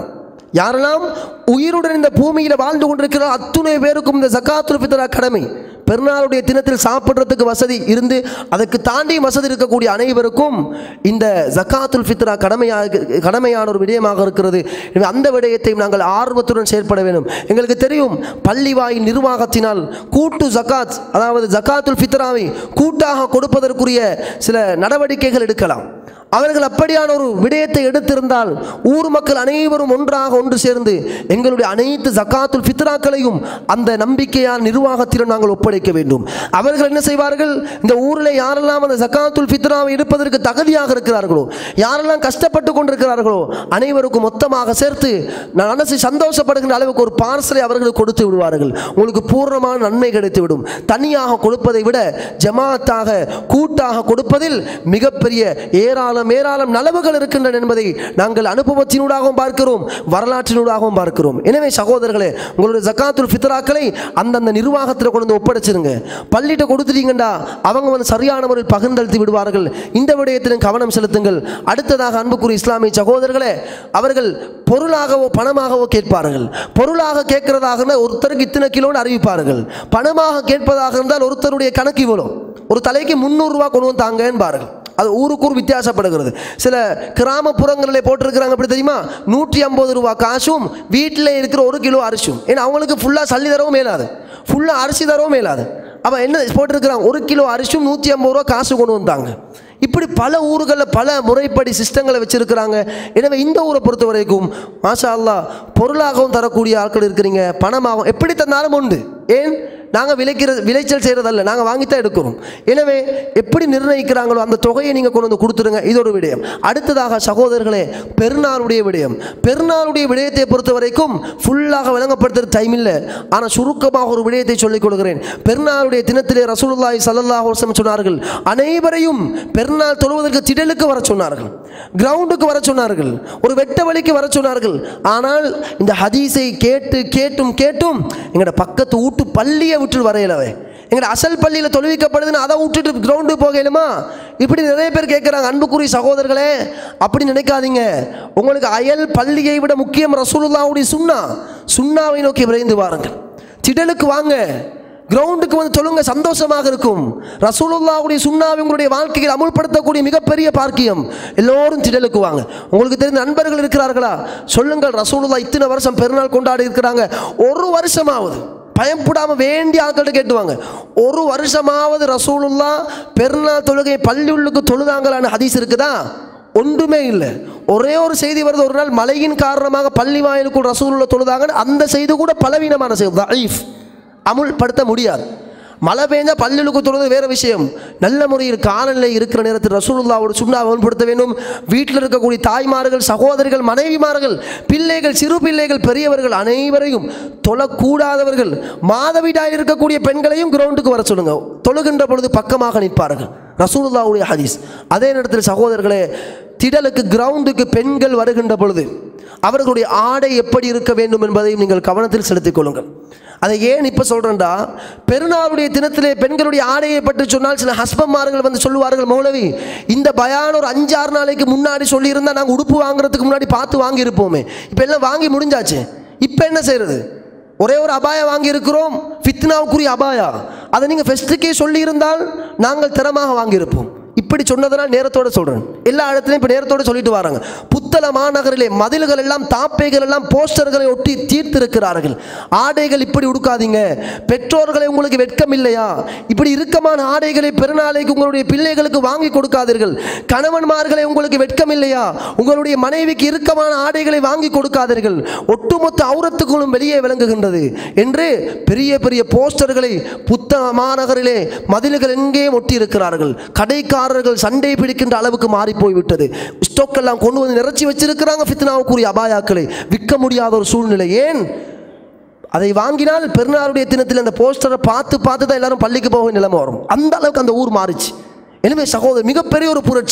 யாரெல்லாம் உயிருடன் இந்த பூமியில் வாழ்ந்து கொண்டிருக்கிறார் அத்துணை பேருக்கும் இந்த ஜக்காத்துல் ஃபித்ரா கடமை பெருநாளுடைய தினத்தில் சாப்பிட்றதுக்கு வசதி இருந்து அதற்கு தாண்டி வசதி இருக்கக்கூடிய அனைவருக்கும் இந்த ஜக்காத்துல் ஃபித்ரா கடமையாக கடமையான ஒரு விடயமாக இருக்கிறது எனவே அந்த விடயத்தை நாங்கள் ஆர்வத்துடன் செயற்பட வேண்டும் எங்களுக்கு தெரியும் பள்ளி வாயில் நிர்வாகத்தினால் கூட்டு ஜக்காத் அதாவது ஜக்காத்துல் ஃபித்ராவை கூட்டாக கொடுப்பதற்குரிய சில நடவடிக்கைகள் எடுக்கலாம் அவர்கள் அப்படியான ஒரு விடயத்தை எடுத்திருந்தால் ஊர் மக்கள் அனைவரும் ஒன்றாக ஒன்று சேர்ந்து எங்களுடைய அனைத்து ஜக்காத்துல் ஃபித்ராக்களையும் அந்த நம்பிக்கையான நிர்வாகத்திலும் நாங்கள் ஒப்படைக்க வேண்டும் அவர்கள் என்ன செய்வார்கள் இந்த ஊரில் யாரெல்லாம் அந்த ஜக்காத்துல் ஃபித்ராவை எடுப்பதற்கு தகுதியாக இருக்கிறார்களோ யாரெல்லாம் கஷ்டப்பட்டு கொண்டிருக்கிறார்களோ அனைவருக்கும் மொத்தமாக சேர்த்து நான் மனசு சந்தோஷப்படுகின்ற அளவுக்கு ஒரு பார்சலை அவர்களுக்கு கொடுத்து விடுவார்கள் உங்களுக்கு பூர்ணமான நன்மை கிடைத்துவிடும் தனியாக கொடுப்பதை விட ஜமாத்தாக கூட்டாக கொடுப்பதில் மிகப்பெரிய ஏராளம் ஏராளம் நலவுகள் இருக்கின்றன என்பதை நாங்கள் அனுபவத்தினூடாகவும் பார்க்கிறோம் வரலாற்றினூடாகவும் பார்க்கிறோம் எனவே சகோதரர்களே உங்களுடைய ஜக்காத்துல் ஃபித்ராக்களை அந்தந்த நிர்வாகத்தில் கொண்டு வந்து ஒப்படைச்சிருங்க பள்ளிட்ட கொடுத்துட்டீங்கண்டா அவங்க வந்து சரியான முறையில் பகிர்ந்தளித்து விடுவார்கள் இந்த விடயத்திலும் கவனம் செலுத்துங்கள் அடுத்ததாக அன்புக்குரிய இஸ்லாமிய சகோதரர்களே அவர்கள் பொருளாகவோ பணமாகவோ கேட்பார்கள் பொருளாக கேட்கிறதாக இருந்தால் ஒருத்தருக்கு இத்தனை கிலோன்னு அறிவிப்பார்கள் பணமாக கேட்பதாக இருந்தால் ஒருத்தருடைய கணக்கு இவ்வளோ ஒரு தலைக்கு முந்நூறுரூவா கொண்டு வந்து தாங்கன்னு அது ஊருக்கு ஊர் வித்தியாசப்படுகிறது சில கிராமப்புறங்களில் போட்டிருக்கிறாங்க அப்படி தெரியுமா நூற்றி ஐம்பது ரூபா காசும் வீட்டில் இருக்கிற ஒரு கிலோ அரிசியும் ஏன்னா அவங்களுக்கு ஃபுல்லாக சல்லி தரவும் மேலாது ஃபுல்லாக அரிசி தரவும் மேலாது அப்போ என்ன போட்டிருக்கிறாங்க ஒரு கிலோ அரிசியும் நூற்றி ஐம்பது ரூபா காசு கொண்டு வந்தாங்க இப்படி பல ஊர்களில் பல முறைப்படி சிஸ்டங்களை வச்சுருக்கிறாங்க எனவே இந்த ஊரை பொறுத்த வரைக்கும் மாஷா அல்லாஹ் பொருளாகவும் தரக்கூடிய ஆட்கள் இருக்கிறீங்க பணமாகவும் எப்படி தந்தாலும் உண்டு ஏன் நாங்கள் விளைக்கிற விளைச்சல் செய்கிறதல்ல நாங்கள் வாங்கித்தான் எடுக்கிறோம் எனவே எப்படி நிர்ணயிக்கிறாங்களோ அந்த தொகையை நீங்கள் கொண்டு வந்து கொடுத்துருங்க இது ஒரு விடயம் அடுத்ததாக சகோதரர்களே பெருநாளுடைய விடயம் பெருநாளுடைய விடயத்தை பொறுத்த வரைக்கும் ஃபுல்லாக விளங்கப்படுத்துறது டைம் இல்லை ஆனால் சுருக்கமாக ஒரு விடயத்தை சொல்லிக் கொடுக்கிறேன் பெருநாளுடைய தினத்திலே ரசூலுல்லாஹி ஸல்லல்லாஹு அலைஹி வஸல்லம் சொன்னார்கள் அனைவரையும் பெருநாள் தொழுவதற்கு திடலுக்கு வர சொன்னார்கள் கிரவுண்டுக்கு வர சொன்னார்கள் ஒரு வெட்ட வழிக்கு வர சொன்னார்கள் ஆனால் இந்த ஹதீஸை கேட்டு கேட்டும் கேட்டும் எங்களோட பக்கத்து வீட்டு பள்ளியை விட்டு வரையலவே எங்களோட அசல் பள்ளியில் தொழுவிக்கப்படுதுன்னு அதை விட்டுட்டு கிரவுண்டு போகலுமா இப்படி நிறைய பேர் கேட்குறாங்க அன்புக்குரிய சகோதரர்களே அப்படி நினைக்காதீங்க உங்களுக்கு அயல் பள்ளியை விட முக்கியம் ரசூலுல்லாவுடைய சுண்ணா சுண்ணாவை நோக்கி விரைந்து வாருங்கள் திடலுக்கு வாங்க கிரவுண்டுக்கு வந்து தொழுங்க சந்தோஷமாக இருக்கும் ரசூலுல்லாவுடைய சுண்ணாவை உங்களுடைய வாழ்க்கையில் அமுல்படுத்தக்கூடிய மிகப்பெரிய பாக்கியம் எல்லோரும் திடலுக்கு வாங்க உங்களுக்கு தெரிந்த நண்பர்கள் இருக்கிறார்களா சொல்லுங்கள் ரசூலுல்லா இத்தனை வருஷம் பெருநாள் கொண்டாடி இருக்கிறாங்க ஒரு வருஷமாவது பயப்படாம வேண்டிய ஆட்கள்ட்ட கேட்டுவாங்க ஒரு வருஷமாவது ரசூலுல்லா பெருநாள் தொழுகை பள்ளி உள்ளுக்கு தொழுதாங்களான்னு ஹதீஸ் இருக்குதா ஒன்றுமே இல்லை ஒரே ஒரு செய்தி வருது ஒரு நாள் மழையின் காரணமாக பள்ளி வாயிலுக்குள் ரசூலுல்லா தொழுதாங்கன்னு அந்த செய்தி கூட பலவீனமான செய்தி தஈஃப் அமுல்படுத்த முடியாது மழை பெஞ்சா பல்லுக்கு தொழுது வேற விஷயம் நல்ல முறையில் காலநிலை இருக்கிற நேரத்தில் ரசூலுல்லாவோட சுண்ணா அமல்படுத்த வேண்டும் வீட்டில் இருக்கக்கூடிய தாய்மார்கள் சகோதரிகள் மனைவிமார்கள் பிள்ளைகள் சிறு பிள்ளைகள் பெரியவர்கள் அனைவரையும் தொழக்கூடாதவர்கள் மாதவிடாய் இருக்கக்கூடிய பெண்களையும் கிரவுண்டுக்கு வர சொல்லுங்க தொழுகின்ற பொழுது பக்கமாக நிற்பார்கள் ரசூலுல்லாவுடைய ஹதீஸ் அதே நேரத்தில் சகோதரர்களே திடலுக்கு கிரவுண்டுக்கு பெண்கள் வருகின்ற பொழுது அவர்களுடைய ஆடை எப்படி இருக்க வேண்டும் என்பதையும் நீங்கள் கவனத்தில் செலுத்திக் கொள்ளுங்கள் அதை ஏன் இப்போ சொல்கிறேன்டா பெருநாளுடைய தினத்திலே பெண்களுடைய ஆடையை பற்றி சொன்னால் சில ஹஸ்பம்மார்கள் வந்து சொல்லுவார்கள் மௌலவி இந்த பயான ஒரு அஞ்சாறு நாளைக்கு முன்னாடி சொல்லியிருந்தா நாங்கள் உடுப்பு வாங்குறதுக்கு முன்னாடி பார்த்து வாங்கியிருப்போமே இப்போ எல்லாம் வாங்கி முடிஞ்சாச்சு இப்போ என்ன செய்யறது ஒரே ஒரு அபாயா வாங்கி இருக்கிறோம் ஃபித்னாவுக்குரிய அபாயா அதை நீங்கள் ஃபெஸ்ட்டுக்கே சொல்லியிருந்தால் நாங்கள் திறமாக வாங்கியிருப்போம் இப்படி சொன்னதனால் நேரத்தோட சொல்கிறேன் எல்லா இடத்துலையும் இப்போ நேரத்தோட சொல்லிட்டு வராங்க புத்தள மாநகரிலே மதில்கள் எல்லாம் தாப்பைகள் எல்லாம் போஸ்டர்களை ஒட்டி தீர்த்திருக்கிறார்கள் ஆடைகள் இப்படி உடுக்காதீங்க பெற்றோர்களை உங்களுக்கு வெட்கம் இல்லையா இப்படி இறுக்கமான ஆடைகளை பெருநாளைக்கு உங்களுடைய பிள்ளைகளுக்கு வாங்கி கொடுக்காதீர்கள் கணவன்மார்களை உங்களுக்கு வெட்கம் இல்லையா உங்களுடைய மனைவிக்கு இறுக்கமான ஆடைகளை வாங்கி கொடுக்காதீர்கள் ஒட்டுமொத்த அவுரத்துக்குள்ளும் வெளியே விளங்குகின்றது என்று பெரிய பெரிய போஸ்டர்களை புத்த மாநகரிலே மதில்கள் எங்கேயும் ஒட்டி இருக்கிறார்கள் கடைக்காரர்கள் சண்டை பிடிக்கின்ற அளவுக்கு மாறி போய்விட்டது ஸ்டோக் எல்லாம் கொண்டு வந்து நிறைச்சி வச்சிருக்கிறாங்க ஃபித்னாவுக்குரிய அபாயாக்களை விற்க முடியாத ஒரு சூழ்நிலை ஏன் அதை வாங்கினால் பெருநாளுடைய தினத்தில் அந்த போஸ்டரை பார்த்து பார்த்து தான் எல்லாரும் பள்ளிக்கு போக நிலைமை வரும் அந்த அளவுக்கு அந்த ஊர் மாறிச்சு எனவே சகோதரர் மிகப்பெரிய ஒரு புரட்சி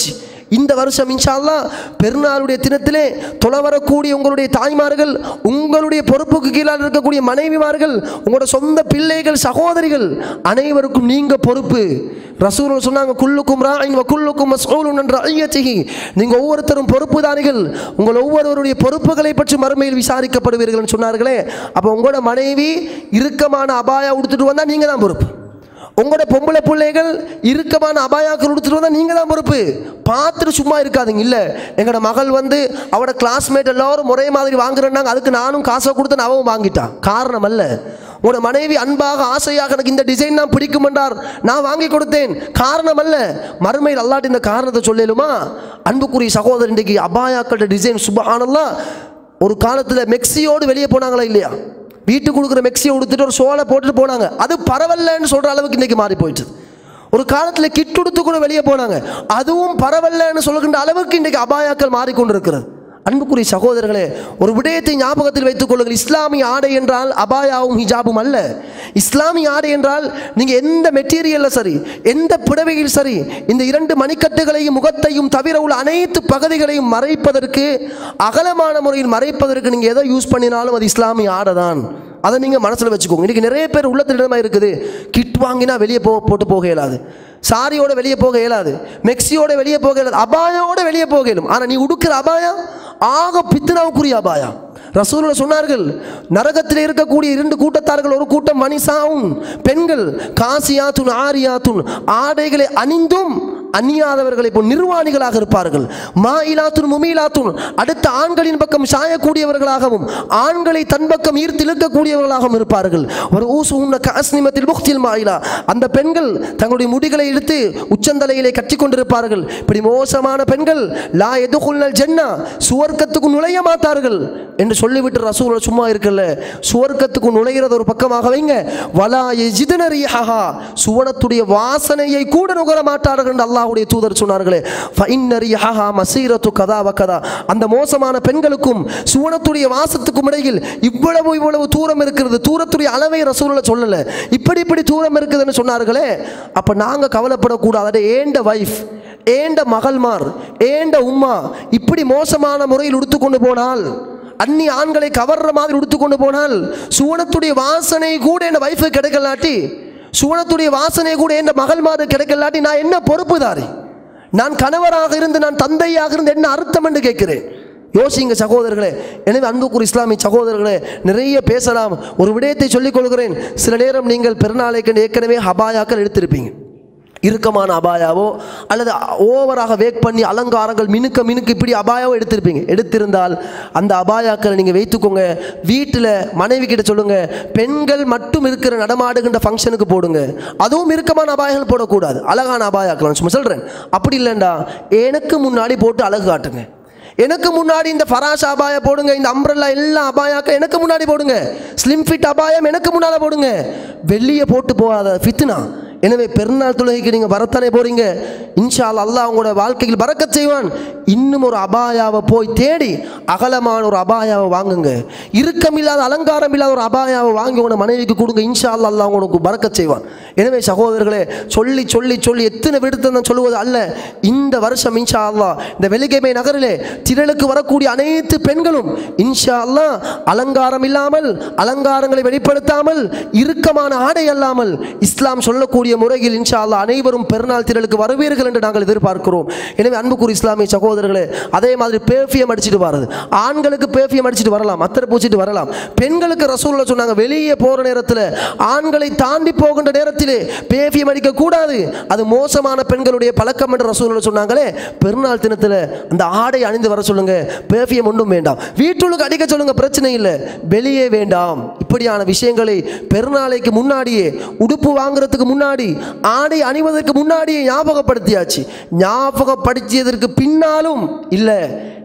இந்த வருஷம் இன்ஷா அல்லாஹ் பெருநாளுடைய தினத்திலே தொலை வரக்கூடிய உங்களுடைய தாய்மார்கள் உங்களுடைய பொறுப்புக்கு கீழாக இருக்கக்கூடிய மனைவிமார்கள் உங்களோட சொந்த பிள்ளைகள் சகோதரிகள் அனைவருக்கும் நீங்க பொறுப்பு ரசூல் சொன்னாங்க குல்லுக்கும் ராயின் குல்லுக்கும் மஸ்ஊலுன் என்ற ஐயச்சிகி நீங்க ஒவ்வொருத்தரும் பொறுப்புதாரிகள் உங்கள் ஒவ்வொருவருடைய பொறுப்புகளை பற்றி மறுமையில் விசாரிக்கப்படுவீர்கள் சொன்னார்களே அப்போ உங்களோட மனைவி இறுக்கமான அபாயா உடுத்துட்டு வந்தா நீங்க தான் பொறுப்பு உங்களோட பொம்பளை பிள்ளைகள் இறுக்கமான அபாயாக்கள் கொடுத்துட்டு வந்தால் நீங்கள் தான் பொறுப்பு பார்த்துட்டு சும்மா இருக்காதீங்க இல்லை எங்களோட மகள் வந்து அவட கிளாஸ்மேட் எல்லாரும் ஒரே மாதிரி வாங்குறேன்னாங்க அதுக்கு நானும் காசை கொடுத்து அவன் வாங்கிட்டான் காரணம் அல்ல உங்களோட மனைவி அன்பாக ஆசையாக எனக்கு இந்த டிசைன் தான் பிடிக்கும் என்றார் நான் வாங்கி கொடுத்தேன் காரணம் அல்ல மறுமையில் அல்லாட்டி இந்த காரணத்தை சொல்லலுமா அன்புக்குரிய சகோதரன் இன்றைக்கு அபாயாக்களோட டிசைன் சுபஹானல்லாஹ் ஒரு காலத்தில் மெக்சியோடு வெளியே போனாங்களா இல்லையா வீட்டுக்கு கொடுக்குற மெக்ஸியை உடுத்துட்டு ஒரு சோலை போட்டுட்டு போனாங்க அது பரவாயில்லன்னு சொல்கிற அளவுக்கு இன்றைக்கி மாறி போயிட்டு ஒரு காலத்தில் கிட் உடுத்து கூட வெளியே போனாங்க அதுவும் பரவாயில்லன்னு சொல்கின்ற அளவுக்கு இன்றைக்கு அபாயாக்கள் மாறிக்கொண்டிருக்கிறது அன்புக்குரிய சகோதரர்களே ஒரு விடயத்தை ஞாபகத்தில் வைத்துக் கொள்ளுங்கள் இஸ்லாமிய ஆடை என்றால் அபாயாவும் ஹிஜாபும் அல்ல இஸ்லாமிய ஆடை என்றால் நீங்கள் எந்த மெட்டீரியலில் சரி எந்த புடவையில் சரி இந்த இரண்டு மணிக்கட்டுகளையும் முகத்தையும் தவிர உள்ள அனைத்து பகுதிகளையும் மறைப்பதற்கு அகலமான முறையில் மறைப்பதற்கு நீங்கள் எதை யூஸ் பண்ணினாலும் அது இஸ்லாமிய ஆடை தான் அதை நீங்கள் மனசில் வச்சுக்கோங்க இன்றைக்கி நிறைய பேர் உள்ளத்திடமாக இருக்குது கிட் வாங்கினா வெளியே போ போட்டு போக இயலாது சாரியோட வெளியே போக இயலாது மெக்ஸியோட வெளியே போக இயலாது அபாயோட வெளியே போக இயலும் ஆனால் நீ உடுக்கிற அபாயா ஆக பித்தனாவுக்குரிய அபாயா ரசூலுள்ள சொன்னார்கள் நரகத்தில் இருக்கக்கூடிய இரண்டு கூட்டத்தார்கள் ஒரு கூட்டம் மணிசாவும் பெண்கள் காசியாத்துன் ஆரியாத்துன் ஆடைகளை அணிந்தும் அந்நியாதவர்களை போல் நிர்வாணிகளாக இருப்பார்கள் மாயிலாத்துன் முமீலாத்துன் அடுத்த ஆண்களின் பக்கம் சாயக்கூடியவர்களாகவும் ஆண்களை தன் பக்கம் ஈர்த்து இழுக்கக்கூடியவர்களாகவும் இருப்பார்கள் ஒரு ஊசு உன்ன காஸ்னிமத்தில் முக்தில் மாயிலா அந்த பெண்கள் தங்களுடைய முடிகளை இழுத்து உச்சந்தலையிலே கட்டி கொண்டிருப்பார்கள் இப்படி மோசமான பெண்கள் லா எதுகுல்னல் ஜென்னா சுவர்க்கத்துக்கு நுழைய மாட்டார்கள் என்று சொல்லிவிட்டு ரசூல் சும்மா இருக்கல்ல சுவர்க்கத்துக்கு நுழைகிறது ஒரு பக்கமாக வைங்க வலா எஜிதனரியா சுவனத்துடைய வாசனையை கூட நுகர மாட்டார்கள் என்று அல்லாஹ்வுடைய தூதர் சொன்னார்களே ஃபைன்னரியா மசீரத்து கதா வக்கதா அந்த மோசமான பெண்களுக்கும் சுவனத்துடைய வாசத்துக்கும் இடையில் இவ்வளவு இவ்வளவு தூரம் இருக்கிறது தூரத்துடைய அளவை ரசூலுள்ள சொல்லல இப்படி இப்படி தூரம் இருக்குதுன்னு சொன்னார்களே அப்ப நாங்க கவலைப்படக்கூடாது அட ஏண்ட வைஃப் ஏண்ட மகள்மார் ஏண்ட உம்மா இப்படி மோசமான முறையில் உடுத்துக்கொண்டு போனால் அந்நி ஆண்களை கவர்ற மாதிரி உடுத்துக்கொண்டு போனால் சுவனத்துடைய வாசனை கூட என் வைஃபு கிடைக்கலாட்டி சுவனத்துடைய வாசனை கூட என் மகள் மாதிரி கிடைக்கலாட்டி நான் என்ன பொறுப்புதாரி நான் கணவராக இருந்து நான் தந்தையாக இருந்து என்ன அர்த்தம் என்று கேட்கிறேன் யோசிங்க சகோதரர்களே எனவே அன்புக்குரிய இஸ்லாமிய சகோதரர்களே நிறைய பேசலாம் ஒரு விடயத்தை சொல்லிக் கொள்கிறேன் சில நேரம் நீங்கள் பெருநாளைக்கு ஏற்கனவே ஹபாயாக்கள் எடுத்திருப்பீங்க இறுக்கமான அபாயாவோ அல்லது ஓவராக வேக் பண்ணி அலங்காரங்கள் மினுக்க மினுக்கு இப்படி அபாயாவோ எடுத்திருப்பீங்க எடுத்திருந்தால் அந்த அபாயாக்களை நீங்கள் வைத்துக்கோங்க வீட்டில் மனைவி கிட்ட சொல்லுங்க பெண்கள் மட்டும் இருக்கிற நடமாடுகின்ற ஃபங்க்ஷனுக்கு போடுங்க அதுவும் இறுக்கமான அபாயங்கள் போடக்கூடாது அழகான அபாயாக்கள் நான் சும்மா சொல்கிறேன் அப்படி இல்லைண்டா எனக்கு முன்னாடி போட்டு அழகு காட்டுங்க எனக்கு முன்னாடி இந்த ஃபராஷ் அபாயா போடுங்க இந்த அம்ப்ரல்லா எல்லா அபாயாக்கள் எனக்கு முன்னாடி போடுங்க ஸ்லிம் ஃபிட் அபாயம் எனக்கு முன்னால் போடுங்க வெளியே போட்டு போகாத ஃபித்னா எனவே பெருநாள் தொழுகைக்கு நீங்கள் வரத்தானே போறீங்க இன்ஷா அல்லாஹ் அல்லாஹ் உங்களோட வாழ்க்கையில் பறக்கச் செய்வான் இன்னும் ஒரு அபாயாவை போய் தேடி அகலமான ஒரு அபாயாவை வாங்குங்க இறுக்கமில்லாத அலங்காரம் இல்லாத ஒரு அபாயாவை வாங்கி உங்களோட மனைவிக்கு கொடுங்க இன்ஷா அல்லாஹ் அல்லாஹ் உங்களுக்கு பறக்கச் செய்வான் எனவே சகோதரர்களே சொல்லி சொல்லி சொல்லி எத்தனை விடுத்து நான் சொல்லுவது அல்ல இந்த வருஷம் இன்ஷா அல்லாஹ் இந்த வெள்ளிக்கிழமை நகரிலே திரளுக்கு வரக்கூடிய அனைத்து பெண்களும் இன்ஷா அல்லாஹ் அலங்காரம் இல்லாமல் அலங்காரங்களை வெளிப்படுத்தாமல் இறுக்கமான ஆடை அல்லாமல் இஸ்லாம் சொல்லக்கூடிய முறையில் இன்ஷா அல்லாஹ் அனைவரும் பெருநாள் திரளுக்கு வருவீர்கள் என்று நாங்கள் எதிர்பார்க்கிறோம் எனவே அன்புக்குரிய இஸ்லாமிய சகோதரர்களே அதே மாதிரி பேஃபியம் அடிச்சிட்டு வர்றது ஆண்களுக்கு பேஃபியம் அடிச்சிட்டு வரலாம் அத்தரை பூச்சிட்டு வரலாம் பெண்களுக்கு ரசூல்ல சொன்னாங்க வெளியே போகிற நேரத்தில் ஆண்களை தாண்டி போகின்ற நேரத்திலே பேஃபியம் அடிக்க கூடாது அது மோசமான பெண்களுடைய பழக்கம் என்று ரசூல்ல சொன்னாங்களே பெருநாள் தினத்தில் அந்த ஆடை அணிந்து வர சொல்லுங்க பேஃபியம் ஒன்றும் வேண்டாம் வீட்டுக்கு அடிக்க சொல்லுங்க பிரச்சனை இல்லை வெளியே வேண்டாம் இப்படியான விஷயங்களை பெருநாளைக்கு முன்னாடியே உடுப்பு வாங்குறதுக்கு முன்னாடி ஆடை அணிவதற்கு முன்னாடியே ஞாபகப்படுத்தியாச்சு ஞாபகப்படுத்தியதற்கு பின்னாலும் இல்லை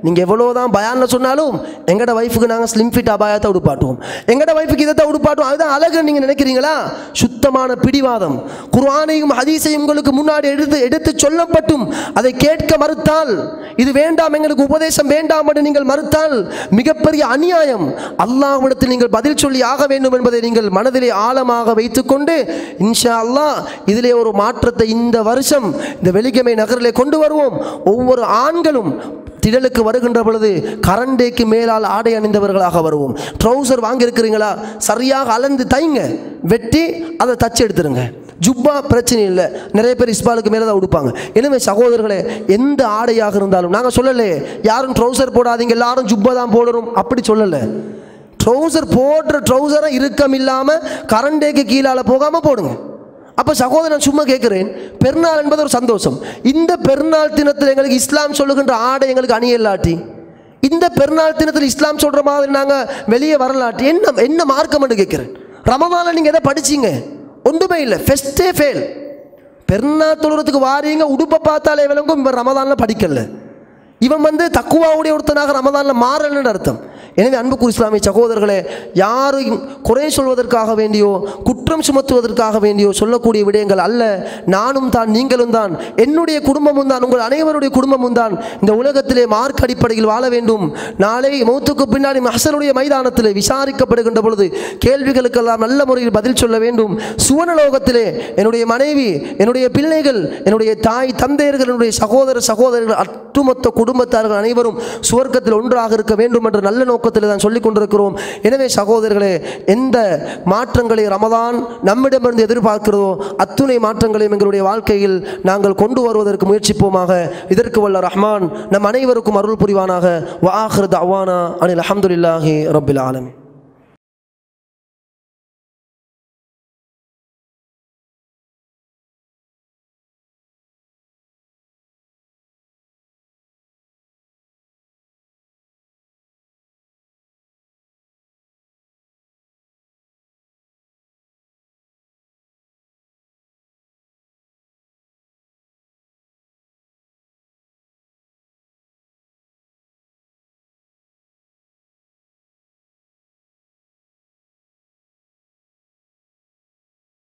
நீங்கள் எவ்வளோதான் பயானில் சொன்னாலும் எங்கட ஒய்ஃபுக்கு நாங்கள் ஸ்லிம் ஃபிட் அபாயத்தை உடுப்பாட்டுவோம் எங்கட ஒய்ஃபுக்கு இதை உடுப்பாட்டுவோம் அதுதான் அழகு நீங்கள் நினைக்கிறீங்களா சுத்தமான பிடிவாதம் குர்ஆனையும் ஹதீஸையும் உங்களுக்கு முன்னாடி எடுத்து எடுத்து சொல்லப்பட்டும் அதை கேட்க மறுத்தால் இது வேண்டாம் எங்களுக்கு உபதேசம் வேண்டாம் என்று நீங்கள் மறுத்தால் மிகப்பெரிய அநியாயம் அல்லாஹ்விடத்தில் நீங்கள் பதில் சொல்லி ஆக வேண்டும் என்பதை நீங்கள் மனதிலே ஆழமாக வைத்துக்கொண்டு இன்ஷா அல்லாஹ் இதிலே ஒரு மாற்றத்தை இந்த வருஷம் இந்த வெலிகமை நகரிலே கொண்டு வருவோம் ஒவ்வொரு ஆண்களும் திடலுக்கு வருகின்ற பொழுது கரண்டேக்கு மேலால் ஆடை அணிந்தவர்களாக வருவோம் ட்ரௌசர் வாங்கியிருக்கிறீங்களா சரியாக அளந்து தைங்க வெட்டி அதை தச்சு எடுத்துருங்க ஜுப்பா பிரச்சனை இல்லை நிறைய பேர் இஸ்பாலுக்கு மேலே தான் உடுப்பாங்க எனவே சகோதரர்களே எந்த ஆடையாக இருந்தாலும் நாங்கள் சொல்லலை யாரும் ட்ரௌசர் போடாதீங்க எல்லாரும் ஜுப்பா தான் போடணும் அப்படி சொல்லலை ட்ரௌசர் போடுற ட்ரௌசரை இறுக்கம் இல்லாமல் கரண்டேக்கு கீழால் போகாமல் போடுங்க அப்போ சகோதரன் சும்மா கேட்குறேன் பெருநாள் என்பது ஒரு சந்தோஷம் இந்த பெருநாள் தினத்தில் எங்களுக்கு இஸ்லாம் சொல்லுகின்ற ஆடை எங்களுக்கு அணியலாட்டி இந்த பெருநாள் தினத்தில் இஸ்லாம் சொல்கிற மாதிரி நாங்கள் வெளியே வரலாட்டி என்ன என்ன மார்க்கம்னு கேட்குறேன் ரமதானில் நீங்கள் எதை படிச்சீங்க ஒன்றுமே இல்லை ஃபெஸ்டே ஃபெயில் பெருநாள் தொழுறதுக்கு வாரீங்க உடுப்பை பார்த்தாலே விளங்கும் இவன் ரமதானில் படிக்கல இவன் வந்து தக்குவாவுடைய ஒருத்தனாக ரமதானில் மாறலன்னு அர்த்தம் எனவே அன்புக்குரிய இஸ்லாமிய சகோதரர்களே யாரையும் குறை சொல்வதற்காக வேண்டியோ குற்றம் சுமத்துவதற்காக வேண்டியோ சொல்லக்கூடிய விடயங்கள் அல்ல நானும் தான் நீங்களும் தான் என்னுடைய குடும்பமும் தான் உங்கள் அனைவருடைய குடும்பமும் தான் இந்த உலகத்திலே மார்க் அடிப்படையில் வாழ வேண்டும் நாளை மௌத்துக்கு பின்னாடி மஹசனுடைய மைதானத்தில் விசாரிக்கப்படுகின்ற பொழுது கேள்விகளுக்கெல்லாம் நல்ல முறையில் பதில் சொல்ல வேண்டும் சுவனலோகத்திலே என்னுடைய மனைவி என்னுடைய பிள்ளைகள் என்னுடைய தாய் தந்தையர்கள் என்னுடைய சகோதர சகோதரர்கள் ஒட்டுமொத்த குடும்பத்தார்கள் அனைவரும் சுவர்க்கத்தில் ஒன்றாக இருக்க வேண்டும் என்ற நல்ல நோக்கத்தில் தான் சொல்லிக் கொண்டிருக்கிறோம் எனவே சகோதரர்களே எந்த மாற்றங்களை ரமதான் நம்மிடமிருந்து எதிர்பார்க்கிறதோ அத்துணை மாற்றங்களையும் எங்களுடைய வாழ்க்கையில் நாங்கள் கொண்டு வருவதற்கு முயற்சிப்போமாக இதற்கு வல்ல ரஹ்மான் நம் அனைவருக்கும் அருள் புரிவானாக வாஹிர் அவானா அனில் அஹமதுல்லாஹி ரபில் ஆலமி